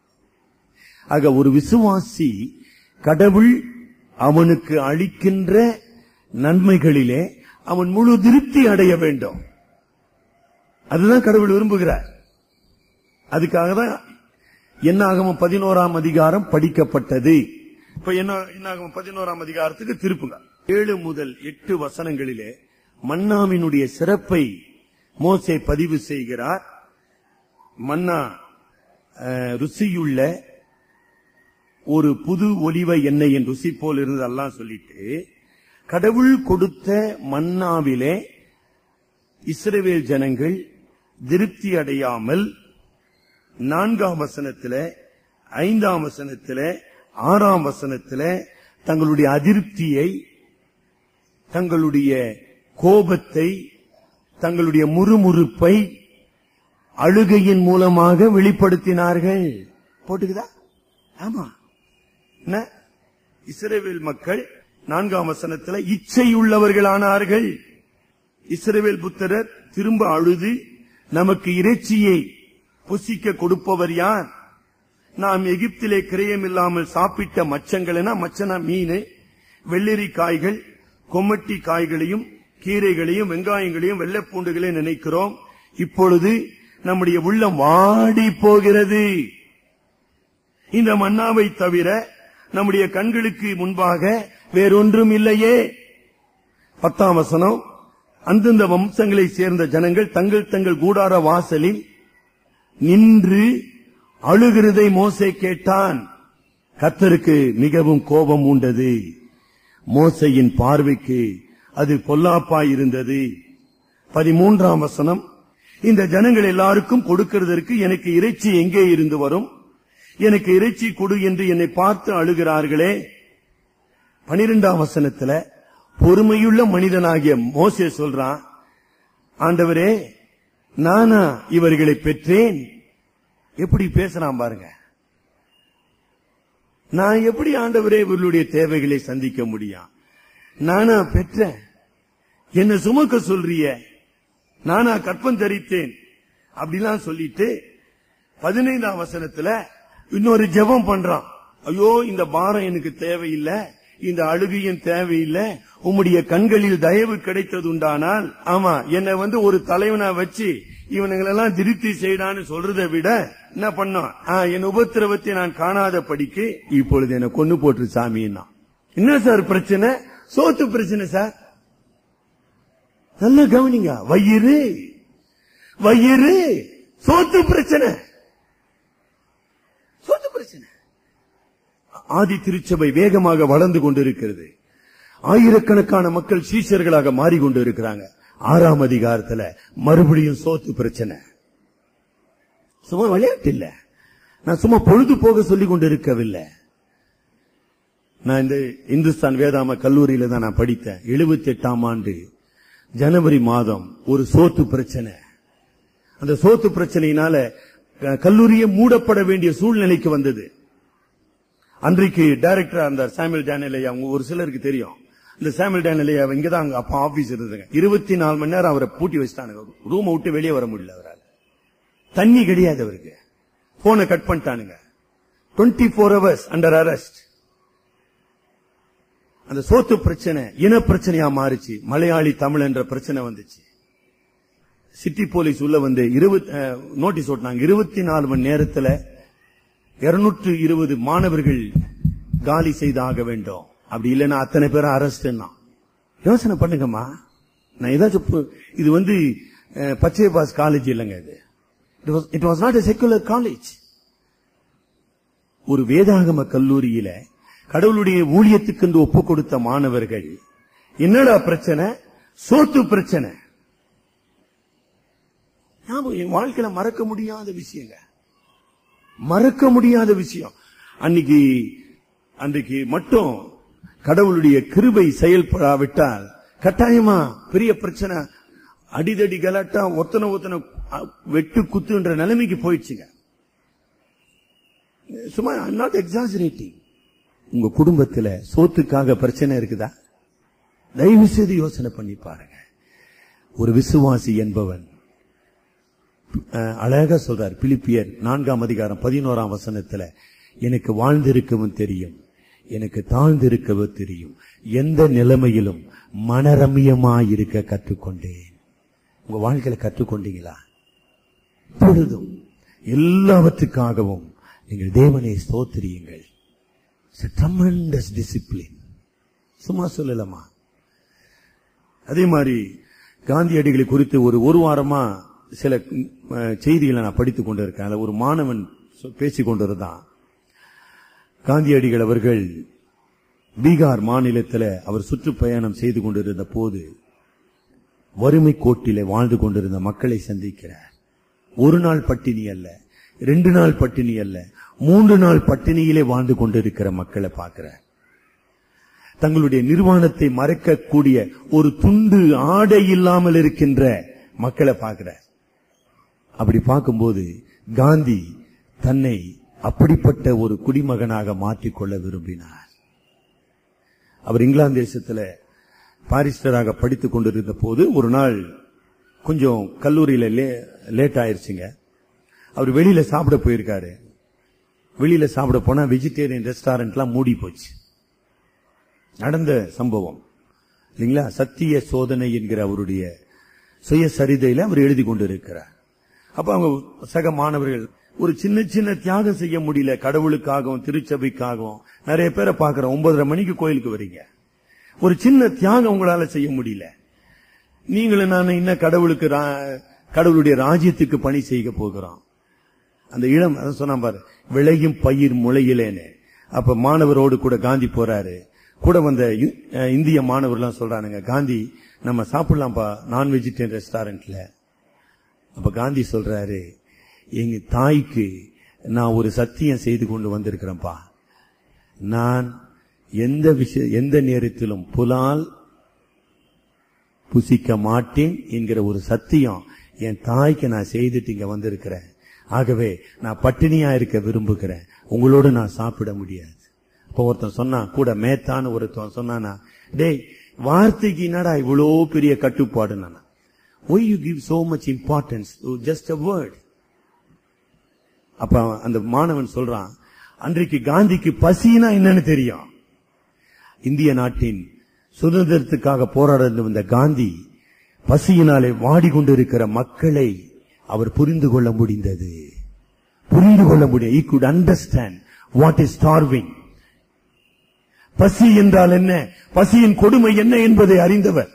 ஆக ஒரு விசுவாசி கடவுள் அவனுக்கு அளிக்கின்ற நன்மைகளிலே அவன் முழு திருப்தி அடைய வேண்டும் அதுதான் கடவுள் விரும்புகிறார் அதுக்காக தான் என்னாகமம் பதினோராம் அதிகாரம் படிக்கப்பட்டது இப்ப என்ன என்னாகமம் பதினோராம் அதிகாரத்துக்கு திருப்புங்க ஏழு முதல் எட்டு வசனங்களிலே மன்னாவினுடைய சிறப்பை மோசே பதிவு செய்கிறார் மன்னா அஹ், ருசியுள்ள ஒரு புது ஒலிவ எண்ணெயின் ருசி போல் இருந்ததெல்லாம் சொல்லிட்டு கடவுள் கொடுத்த மன்னாவிலே இஸ்ரவேல் ஜனங்கள் திருப்தி அடையாமல் நான்காம் வசனத்தில ஐந்தாம் வசனத்தில ஆறாம் வசனத்தில தங்களுடைய அதிருப்தியை தங்களுடைய கோபத்தை தங்களுடைய முறுமுறுப்பை அழுகையின் மூலமாக வெளிப்படுத்தினார்கள் போட்டுக்குதா ஆமா என்ன இஸ்ரவேல் மக்கள் நான்காம் வசனத்துல இச்சையுள்ளவர்களானார்கள் இஸ்ரவேல் புத்திரர் திரும்ப அழுது நமக்கு இறைச்சியை புசிக்க கொடுப்பவர் யார் நாம் எகிப்திலே கிரயம் இல்லாமல் சாப்பிட்ட மச்சங்கள்னா மச்சனா மீன் வெள்ளரி காய்கள் கொம்மட்டி காய்களையும் கீரைகளையும் வெங்காயங்களையும் வெள்ளைப்பூண்டுகளையும் நினைக்கிறோம் இப்பொழுது நம்முடைய உள்ளம் வாடி போகிறது இந்த மன்னாவை தவிர நம்முடைய கண்களுக்கு முன்பாக வேறொன்றும் இல்லையே பத்தாம் வசனம் அந்தந்த வம்சங்களை சேர்ந்த ஜனங்கள் தங்கள் தங்கள் கூடார வாசலில் நின்று அழுகிறதை மோசே கேட்டான் கர்த்தருக்கு மிகவும் கோபம் உண்டது மோசையின் பார்வைக்கு அது பொல்லாப்பாய் இருந்தது பதிமூன்றாம் வசனம் இந்த ஜனங்கள் எல்லாருக்கும் கொடுக்கிறதற்கு எனக்கு இறைச்சி எங்கே இருந்து வரும் எனக்கு இறைச்சி கொடு என்று என்னை பார்த்து அழுகிறார்களே பனிரெண்டாம் வசனத்துல பொறுமையுள்ள மனிதனாகிய மோசே சொல்றான் ஆண்டவரே நானா இவர்களை பெற்றேன் எப்படி பேசுறான் பாருங்க நான் எப்படி ஆண்டவரே இவர்களுடைய தேவைகளை சந்திக்க முடியும் நானா பெற்றேன் என்ன சுமக்க சொல்றிய நானா கற்பம் தரித்தேன் அப்படிலாம் சொல்லிட்டு பதினைந்தாம் வசனத்துல இன்னொரு ஜெபம் பண்றான் ஐயோ இந்த பாரம் எனக்கு தேவையில்லை இந்த அழுகையும் தேவையில்லை உம்முடைய கண்களில் தயவு கிடைத்தது உண்டானால் ஆமா என்னை வந்து ஒரு தலைவனா வச்சு இவனுங்களெல்லாம் திருப்தி செய்டான்னு சொல்றதை விட என்ன பண்ணோம் ஆ, என் உபத்திரவத்தை நான் காணாத படிக்கு இப்பொழுது என்ன கொண்டு போட்டு சாமின்னா என்ன சார் பிரச்சனை சோத்து பிரச்சனை சார் நல்லா கவனிங்க வயிறு வயிறு சோத்து பிரச்சனை சோத்து பிரச்சனை ஆதி திருச்சபை வேகமாக வளர்ந்து கொண்டிருக்கிறது ஆயிரக்கணக்கான மக்கள் சீஷர்களாக மாறிக்கொண்டு இருக்கிறாங்க ஆறாம் அதிகாரத்துல மறுபடியும் சோத்து பிரச்சனை சும்மா விளையாட்டு இல்ல நான் சும்மா பொழுது போக சொல்லிக் கொண்டு இருக்கவில்லை நான் இந்த இந்துஸ்தான் வேதாம கல்லூரியில தான் நான் படித்தேன் எழுபத்தி எட்டாம் ஆண்டு ஜனவரி மாதம் ஒரு சோத்து பிரச்சனை அந்த சோத்து பிரச்சனையினால க- கல்லூரியே மூடப்பட வேண்டிய சூழ்நிலைக்கு வந்தது அன்றைக்கு டைரக்டர் அந்த சாமுel டேனியல் அவங்க ஒரு சிலருக்கு தெரியும் இந்த சாமுel டேனியல் ஐயா இங்கதான் அங்க அப்பா ஆபீஸ் இருந்ததுங்க இருபத்தி நாலு மணி நேரம் அவரை பூட்டி வச்சுட்டானுங்க ரூம் விட்டு வெளியே வர முடியல அவரால் தண்ணி கிடையாது அவருக்கு போனை கட் பண்ணிட்டானுங்க twenty four hours under arrest அந்த சோத்து பிரச்சனை இன பிரச்சனையா மாறிச்சு மலையாளி தமிழ் என்ற பிரச்சனை வந்துச்சு சிட்டி போலீஸ் உள்ள வந்து இருபத்தி நோட்டீஸ் ஓட்டினாங்க இருபத்தி நாலு மணி நேரத்துல இருநூற்று இருபது மாணவர்கள் காலி செய்தாக வேண்டும் அப்படி இல்லைன்னா அத்தனை பேரும் அரெஸ்ட் யோசனை பண்ணுங்கம்மா நான் ஏதாச்சும் பு- இது வந்து அஹ், பச்சையபாஸ் காலேஜ் இல்லைங்க இது it was not a secular college ஒரு வேதாகம கல்லூரியில கடவுளுடைய ஊழியத்துக்கென்று ஒப்பு கொடுத்த மாணவர்கள் என்னடா பிரச்சனை சோத்து பிரச்சனை ஞாபகம், என் வாழ்க்கையில மறக்க முடியாத விஷயங்க மறக்க முடியாத விஷயம் அன்னைக்கு அன்றைக்கு மட்டும் கடவுளுடைய கிருபை செயல்படாவிட்டால் கட்டாயமா பெரிய பிரச்சனை அடிதடி கலாட்டா ஒத்தனை ஒத்தனை அ, வெட்டு குத்துன்ற நிலைமைக்கு போயிடுச்சுங்க சும்மா நாட் எக்ஸாஜரேட்டிங் உங்க குடும்பத்துல சோத்துக்காக பிரச்சனை இருக்குதா தயவு செய்து யோசனை பண்ணி பாருங்க ஒரு விசுவாசி என்பவன் அஹ், அழகா சொல்றார் பிலிப்பியர் நான்காம் அதிகாரம் பதினோராம் வசனத்துல எனக்கு வாழ்ந்திருக்கவும் தெரியும் எனக்கு தாழ்ந்திருக்கவும் தெரியும் எந்த நிலைமையிலும் மனரம்யமாய் இருக்க கற்றுக்கொண்டேன் உங்க வாழ்க்கையில கற்றுக்கொண்டீங்களா பொழுதும் எல்லாவற்றுக்காகவும் நீங்கள் தேவனை ஸ்தோத்திரியுங்கள் ட்ரமண்டஸ் டிசிப்ளின் சும்மா சொல்லலாமா அதே மாதிரி காந்தியடிகளை குறித்து ஒரு ஒரு வாரமா சில அஹ், செய்திகளை நான் படித்துக் கொண்டிருக்கேன் அதுல ஒரு மாணவன் சொ- பேசிக் கொண்டிருந்தான் காந்தியடிகள் அவர்கள் பீகார் மாநிலத்தில் அவர் சுற்றுப்பயணம் செய்து கொண்டிருந்த போது வறுமை கோட்டிலே வாழ்ந்து கொண்டிருந்த மக்களை சந்திக்கிறார் ஒரு நாள் பட்டினி அல்ல ரெண்டு நாள் பட்டினி அல்ல மூன்று நாள் பட்டினியிலே வாழ்ந்து கொண்டிருக்கிற மக்களை பார்க்கிறார் தங்களுடைய நிர்வாணத்தை மறைக்கக்கூடிய ஒரு துண்டு ஆடை இல்லாமல் இருக்கின்ற மக்களை பார்க்கிறார் அப்படி பார்க்கும்போது காந்தி தன்னை அப்படிப்பட்ட ஒரு குடிமகனாக மாற்றிக்கொள்ள விரும்பினார் அவர் இங்கிலாந்து தேசத்துல பாரிஸ்டராக படித்துக் கொண்டிருந்த போது ஒரு நாள் கொஞ்சம் கல்லூரியில லே- லேட் ஆயிருச்சுங்க அவர் வெளியில சாப்பிட போயிருக்காரு வெளியில சாப்பிட போனா வெஜிடேரியன் ரெஸ்டாரண்ட்லாம் மூடி போச்சு நடந்த சம்பவம் இல்லைங்களா சத்திய சோதனை என்கிற அவருடைய சுயசரிதையில அவர் எழுதி கொண்டிருக்கிறார் அப்ப அவங்க சக மாணவர்கள் ஒரு சின்ன சின்ன தியாகம் செய்ய முடியல கடவுளுக்காகவும் திருச்சபைக்காகவும் நிறைய பேரை பார்க்கிறோம் ஒன்பதரை மணிக்கு கோயிலுக்கு வரீங்க ஒரு சின்ன தியாகம் உங்களால செய்ய முடியல நீங்களும் நான் இன்னும் கடவுளுக்கு ரா- கடவுளுடைய ராஜ்யத்துக்கு பணி செய்ய போகிறோம் அந்த இளம் அதான் சொன்னான் பாரு விளையும் பயிர் முளையிலேன்னு அப்ப மாணவரோடு கூட காந்தி போறாரு கூட வந்த இ- அஹ் இந்திய மாணவர்லாம் சொல்றானுங்க காந்தி நம்ம சாப்பிடலாம்ப்பா நான் வெஜிடேரியன் ரெஸ்டாரண்ட்ல அப்ப காந்தி சொல்றாரு எங்க தாய்க்கு நான் ஒரு சத்தியம் செய்து கொண்டு வந்திருக்கிறேன்ப்பா நான் எந்த விஷய எந்த நேரத்திலும் புலால் புசிக்க மாட்டேன் என்கிற ஒரு சத்தியம் என் தாய்க்கு நான் செய்துட்டு இங்க வந்திருக்கிறேன் ஆகவே நான் பட்டினியா இருக்க விரும்புகிறேன் உங்களோடு நான் சாப்பிட முடியாது இப்ப ஒருத்தன் சொன்னான் கூட மேத்தான்னு ஒருத்தன் சொன்னானா டேய் வார்த்தைக்கு என்னடா இவ்வளோ பெரிய கட்டுப்பாடு நான் why you give so much importance just a word அப்ப அவன் அந்த மாணவன் சொல்றான் அன்றைக்கு காந்திக்கு பசினா என்னன்னு தெரியும் இந்திய நாட்டின் சுதந்திரத்துக்காக போராட வந்த காந்தி பசியினாலே வாடிக்கொண்டிருக்கிற மக்களை அவர் புரிந்து கொள்ள முடிந்தது புரிந்து கொள்ள முடியும் he could understand what is starving பசி என்றால் என்ன பசியின் கொடுமை என்ன என்பதை அறிந்தவர்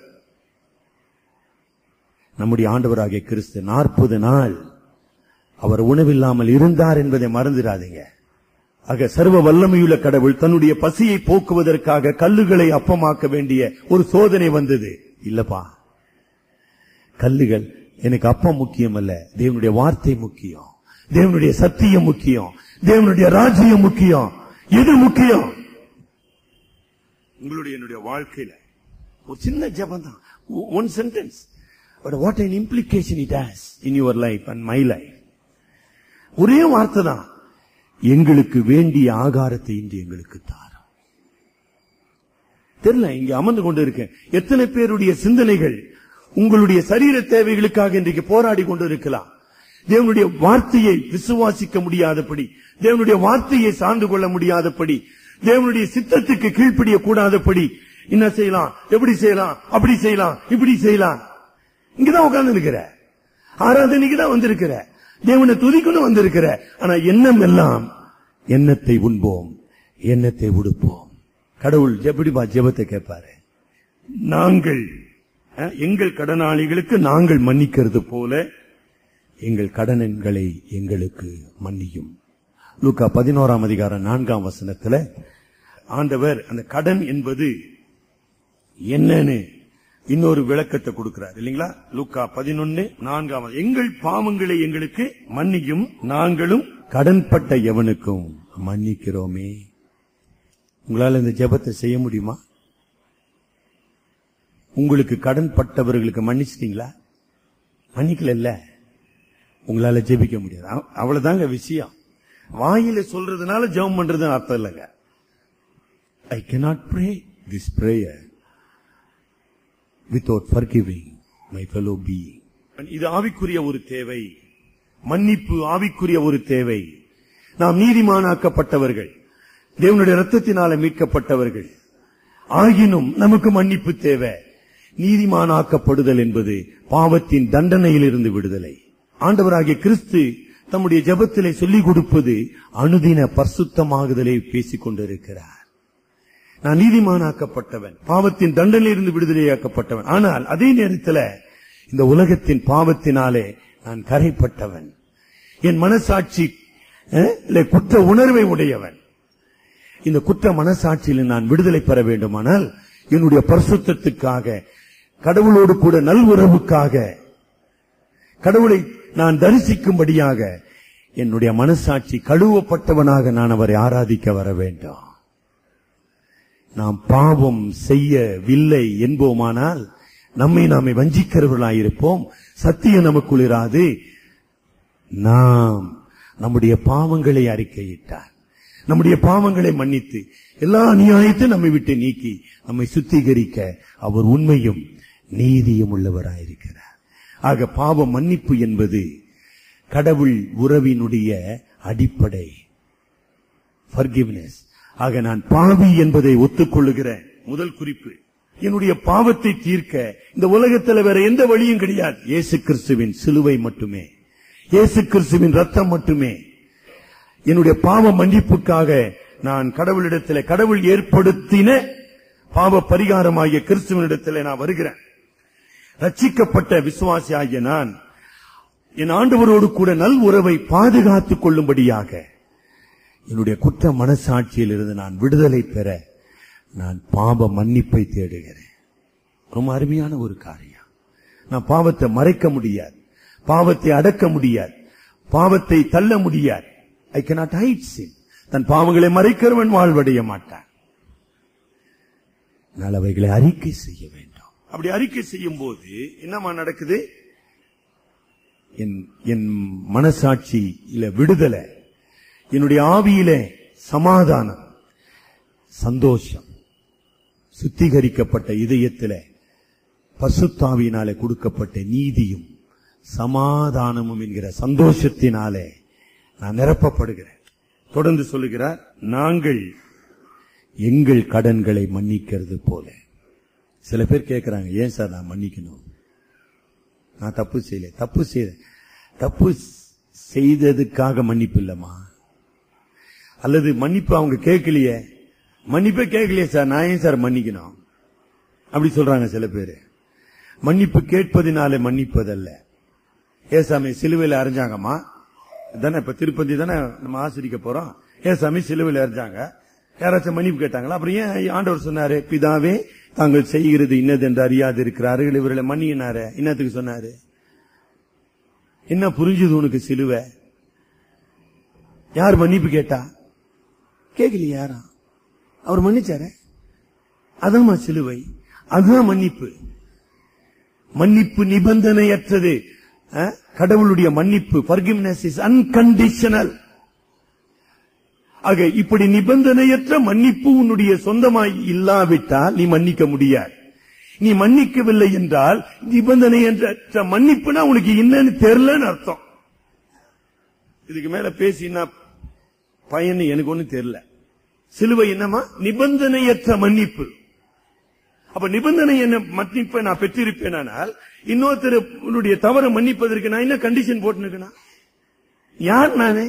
நம்முடைய ஆண்டவராகிய கிறிஸ்து நாற்பது நாள் அவர் உணவில்லாமல் இருந்தார் என்பதை மறந்துடாதீங்க ஆக சர்வ வல்லமையுள்ள கடவுள் தன்னுடைய பசியை போக்குவதற்காக கல்லுகளை அப்பமாக்க வேண்டிய ஒரு சோதனை வந்தது இல்லப்பா கல்லுகள் எனக்கு அப்பம் முக்கியம் அல்ல தேவனுடைய வார்த்தை முக்கியம் தேவனுடைய சத்தியம் முக்கியம் தேவனுடைய ராஜ்யம் முக்கியம் எது முக்கியம் உங்களுடைய என்னுடைய வாழ்க்கையில ஒரு சின்ன ஜபம் தான் one sentence but what an implication it has in your life and my life ஒரே வார்த்தை தான் எங்களுக்கு வேண்டிய ஆகாரத்தை இன்று எங்களுக்கு தாரும் தெரியல இங்க அமர்ந்து கொண்டு இருக்கேன் எத்தனை பேருடைய சிந்தனைகள் உங்களுடைய சரீர தேவைகளுக்காக இன்றைக்கு போராடி கொண்டு இருக்கலாம் தேவனுடைய வார்த்தையை விசுவாசிக்க முடியாதபடி தேவனுடைய வார்த்தையை சார்ந்து கொள்ள முடியாதபடி தேவனுடைய சித்தத்துக்கு கீழ்ப்படிய கூடாதபடி என்ன செய்யலாம் எப்படி செய்யலாம் அப்படி செய்யலாம் இப்படி செய்யலாம் இங்கதான் உட்கார்ந்து இருக்கிற ஆராதனைக்கு தான் வந்திருக்கிற தேவனை துதிக்கணும் வந்திருக்கிற ஆனா எண்ணம் எல்லாம் எண்ணத்தை உண்போம் எண்ணத்தை உடுப்போம் கடவுள் எப்படிப்பா ஜெபத்தை கேட்பாரு நாங்கள் அஹ், எங்கள் கடனாளிகளுக்கு நாங்கள் மன்னிக்கிறது போல எங்கள் கடனன்களை எங்களுக்கு மன்னியும் லூக்கா பதினோராம் அதிகாரம் நான்காம் வசனத்துல ஆண்டவர் அந்த கடன் என்பது என்னன்னு இன்னொரு விளக்கத்தை கொடுக்கிறார் இல்லைங்களா லூக்கா பதினொன்னு நான்காம் வசனம். எங்கள் பாவங்களை எங்களுக்கு மன்னியும் நாங்களும் கடன்பட்ட எவனுக்கும் மன்னிக்கிறோமே உங்களால இந்த ஜெபத்தை செய்ய முடியுமா உங்களுக்கு கடன் பட்டவர்களுக்கு மன்னிச்சிட்டீங்களா மன்னிக்கல உங்களால ஜெபிக்க முடியாது அவ்- அவ்வளவுதாங்க விஷயம் வாயில சொல்றதுனால ஜெபம் பண்றதுன்னு அர்த்தம் இல்லைங்க ஐ cannot pray this prayer without forgiving my fellow being இது ஆவிக்குரிய ஒரு தேவை மன்னிப்பு ஆவிக்குரிய ஒரு தேவை நாம் நீதிமானாக்கப்பட்டவர்கள் தேவனுடைய ரத்தத்தினால மீட்கப்பட்டவர்கள் ஆகினும் நமக்கு மன்னிப்பு தேவை நீதிமானாக்கப்படுதல் என்பது பாவத்தின் தண்டனையிலிருந்து விடுதலை ஆண்டவராகிய கிறிஸ்து தம்முடைய ஜெபத்திலே சொல்லிக் கொடுப்பது அனுதின பரிசுத்தமாகுதலை பேசிக் கொண்டிருக்கிறார் நான் நீதிமானாக்கப்பட்டவன் பாவத்தின் தண்டனையிலிருந்து விடுதலையாக்கப்பட்டவன் ஆனால் அதே நேரத்தில் இந்த உலகத்தின் பாவத்தினாலே நான் கரைப்பட்டவன் என் மனசாட்சி அஹ், இல்லை, குற்ற உணர்வை உடையவன் இந்த குற்ற மனசாட்சியில் நான் விடுதலை பெற வேண்டுமானால் என்னுடைய பரிசுத்தத்துக்காக கடவுளோடு கூட நல்வுறவுக்காக கடவுளை நான் தரிசிக்கும்படியாக என்னுடைய மனசாட்சி கழுவப்பட்டவனாக நான் அவரை ஆராதிக்க வர வேண்டும் நாம் பாவம் செய்யவில்லை என்போமானால் நம்மை நாமே வஞ்சிக்கிறவர்களாயிருப்போம் சத்தியம் நமக்குள் இராது நாம் நம்முடைய பாவங்களை அறிக்கையிட்டார் நம்முடைய பாவங்களை மன்னித்து எல்லா அநியாயத்தையும் நம்மை விட்டு நீக்கி நம்மை சுத்திகரிக்க அவர் உண்மையும் நீதியும் உள்ளவராயிருக்கிறார் ஆக பாவ மன்னிப்பு என்பது கடவுள் உறவினுடைய அடிப்படை forgiveness ஆக நான் பாவி என்பதை ஒத்துக்கொள்ளுகிறேன் முதல் குறிப்பு என்னுடைய பாவத்தை தீர்க்க இந்த உலகத்தில் வேற எந்த வழியும் கிடையாது இயேசு கிறிஸ்துவின் சிலுவை மட்டுமே இயேசு கிறிஸ்துவின் ரத்தம் மட்டுமே என்னுடைய பாவ மன்னிப்புக்காக நான் கடவுளிடத்தில் கடவுள் ஏற்படுத்தின பாவ பரிகாரமாகிய கிறிஸ்துவனிடத்தில் நான் வருகிறேன் ரட்சிக்கப்பட்ட விசுவாசி ஆகிய நான் என் ஆண்டவரோடு கூட நல் உறவை பாதுகாத்துக் கொள்ளும்படியாக என்னுடைய குற்ற மனசாட்சியில் இருந்து நான் விடுதலை பெற நான் பாவ மன்னிப்பை தேடுகிறேன் ரொம்ப அருமையான ஒரு காரியம் நான் பாவத்தை மறைக்க முடியாது பாவத்தை அடக்க முடியாது பாவத்தை தள்ள முடியாது ஐ cannot hide sin தன் பாவங்களை மறைக்கிறவன் வாழ்வடைய மாட்டான் ஆனால் அவைகளை அறிக்கை செய்ய வேண்டும் அப்படி அறிக்கை செய்யும் போது என்னமா நடக்குது என் என் மனசாட்சியில விடுதலை என்னுடைய ஆவியிலே சமாதானம் சந்தோஷம் சுத்திகரிக்கப்பட்ட இதயத்திலே பசுத்தாவியினாலே கொடுக்கப்பட்ட நீதியும் சமாதானமும் என்கிற சந்தோஷத்தினாலே நான் நிரப்பப்படுகிறேன் தொடர்ந்து சொல்லுகிறார் நாங்கள் எங்கள் கடன்களை மன்னிக்கிறது போல சில பேர் கேட்கிறாங்க ஏன் சார் நான் மன்னிக்கணும் நான் தப்பு செய்யல தப்பு செய்ய தப்பு செய்ததுக்காக மன்னிப்பு இல்லம்மா அல்லது மன்னிப்பு அவங்க கேட்கலையே மன்னிப்பே கேட்கலையே சார் நான் ஏன் சார் மன்னிக்கணும் அப்படி சொல்றாங்க சில பேர் மன்னிப்பு கேட்பதினாலே மன்னிப்பதல்ல ஏசாமி சிலுவையில் அரைஞ்சாங்கம்மா தானே இப்ப திருப்பதி தானே நம்ம ஆசிரிக்க போறோம் ஏசாமி சிலுவையில் அரைஞ்சாங்க யாராச்சும் மன்னிப்பு கேட்டாங்களா அப்புறம் ஏன் ஆண்டவர் சொன்னாரு பிதாவே தாங்கள் செய்கிறது இன்னது என்று அறியாது இருக்கிறார்கள் இவர்களை மன்னியினாரு என்னத்துக்கு சொன்னாரு என்ன புரிஞ்சுது உனக்கு சிலுவை யார் மன்னிப்பு கேட்டா கேட்கலையா யாரா அவர் மன்னிச்சாரு அதாம்மா சிலுவை அதுதான் மன்னிப்பு மன்னிப்பு நிபந்தனையற்றது அஹ், கடவுளுடைய மன்னிப்பு forgiveness இஸ் அன்கண்டிஷனல் ஆக இப்படி நிபந்தனையற்ற மன்னிப்பு உன்னுடைய சொந்தமாய் இல்லாவிட்டால் நீ மன்னிக்க முடியாது நீ மன்னிக்கவில்லை என்றால் நிபந்தனையற்ற மன்னிப்புனா உனக்கு என்னன்னு தெரியலன்னு அர்த்தம் இதுக்கு மேல பேசினா பயன் எனக்கு ஒண்ணு தெரியல சிலுவை என்னமா நிபந்தனையற்ற மன்னிப்பு அப்ப நிபந்தனை என்ன மன்னிப்பை நான் பெற்றிருப்பேனானால் இன்னொருத்தருடைய தவறை மன்னிப்பதற்கு நான் என்ன கண்டிஷன் போட்டுனுக்கனா யார் நானே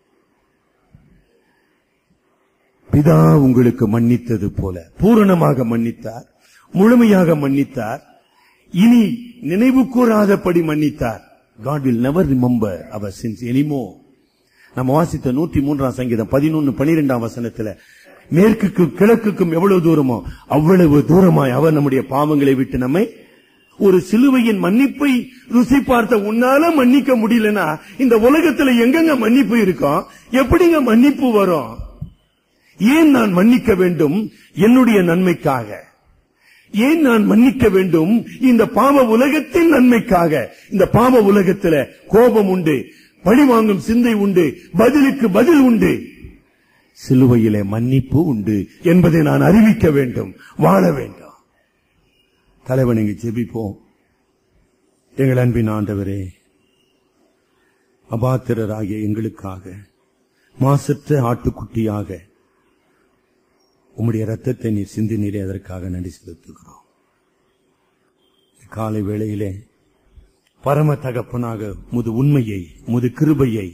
பிதா உங்களுக்கு மன்னித்தது போல பூரணமாக மன்னித்தார் முழுமையாக மன்னித்தார் இனி நினைவு கூறாதபடி மன்னித்தார் God will never remember our sins anymore நம்ம வாசித்த நூற்றி மூன்றாம் சங்கீதம் பதினொன்னு பனிரெண்டாம் வசனத்துல மேற்குக்கும் கிழக்குக்கும் எவ்வளவு தூரமோ அவ்வளவு தூரமாய் அவர் நம்முடைய பாவங்களை விட்டு நம்மை ஒரு சிலுவையின் மன்னிப்பை ருசி பார்த்த உன்னால மன்னிக்க முடியலனா இந்த உலகத்துல எங்கெங்க மன்னிப்பு இருக்கும் எப்படிங்க மன்னிப்பு வரும் ஏன் நான் மன்னிக்க வேண்டும் என்னுடைய நன்மைக்காக ஏன் நான் மன்னிக்க வேண்டும் இந்த பாவ உலகத்தின் நன்மைக்காக இந்த பாவ உலகத்துல கோபம் உண்டு பழி வாங்கும் சிந்தை உண்டு பதிலுக்கு பதில் உண்டு சிலுவையிலே மன்னிப்பு உண்டு என்பதை நான் அறிவிக்க வேண்டும் வாழ வேண்டும் தலைவன் இங்கு ஜெபிப்போம் எங்கள் அன்பின் ஆண்டவரே அபாத்திரராகிய எங்களுக்காக மாசற்ற ஆட்டுக்குட்டியாக உம்முடைய ரத்தத்தை நீர் சிந்தினீரே அதற்காக நன்றி செலுத்துகிறோம் இந்த காலை வேளையிலே பரம தகப்பனாக முது உண்மையை முது கிருபையை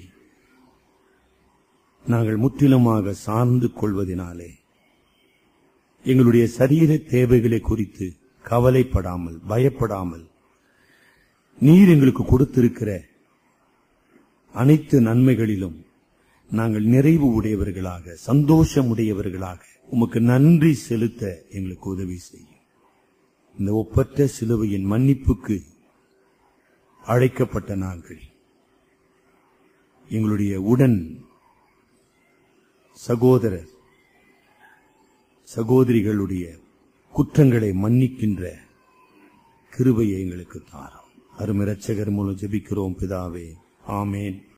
நாங்கள் முற்றிலுமாக சார்ந்து கொள்வதினாலே எங்களுடைய சரீர தேவைகளை குறித்து கவலைப்படாமல் பயப்படாமல் நீர் எங்களுக்கு கொடுத்திருக்கிற அனைத்து நன்மைகளிலும் நாங்கள் நிறைவு உடையவர்களாக சந்தோஷம் உடையவர்களாக உமக்கு நன்றி செலுத்த எங்களுக்கு உதவி செய்யும் இந்த ஒப்பற்ற சிலுவையின் மன்னிப்புக்கு அழைக்கப்பட்ட நாங்கள் எங்களுடைய உடன் சகோதரர் சகோதரிகளுடைய குற்றங்களை மன்னிக்கின்ற கிருபையை எங்களுக்கு தாரும் அருமை இரட்சகர் மூலம் ஜெபிக்கிறோம் பிதாவே ஆமேன்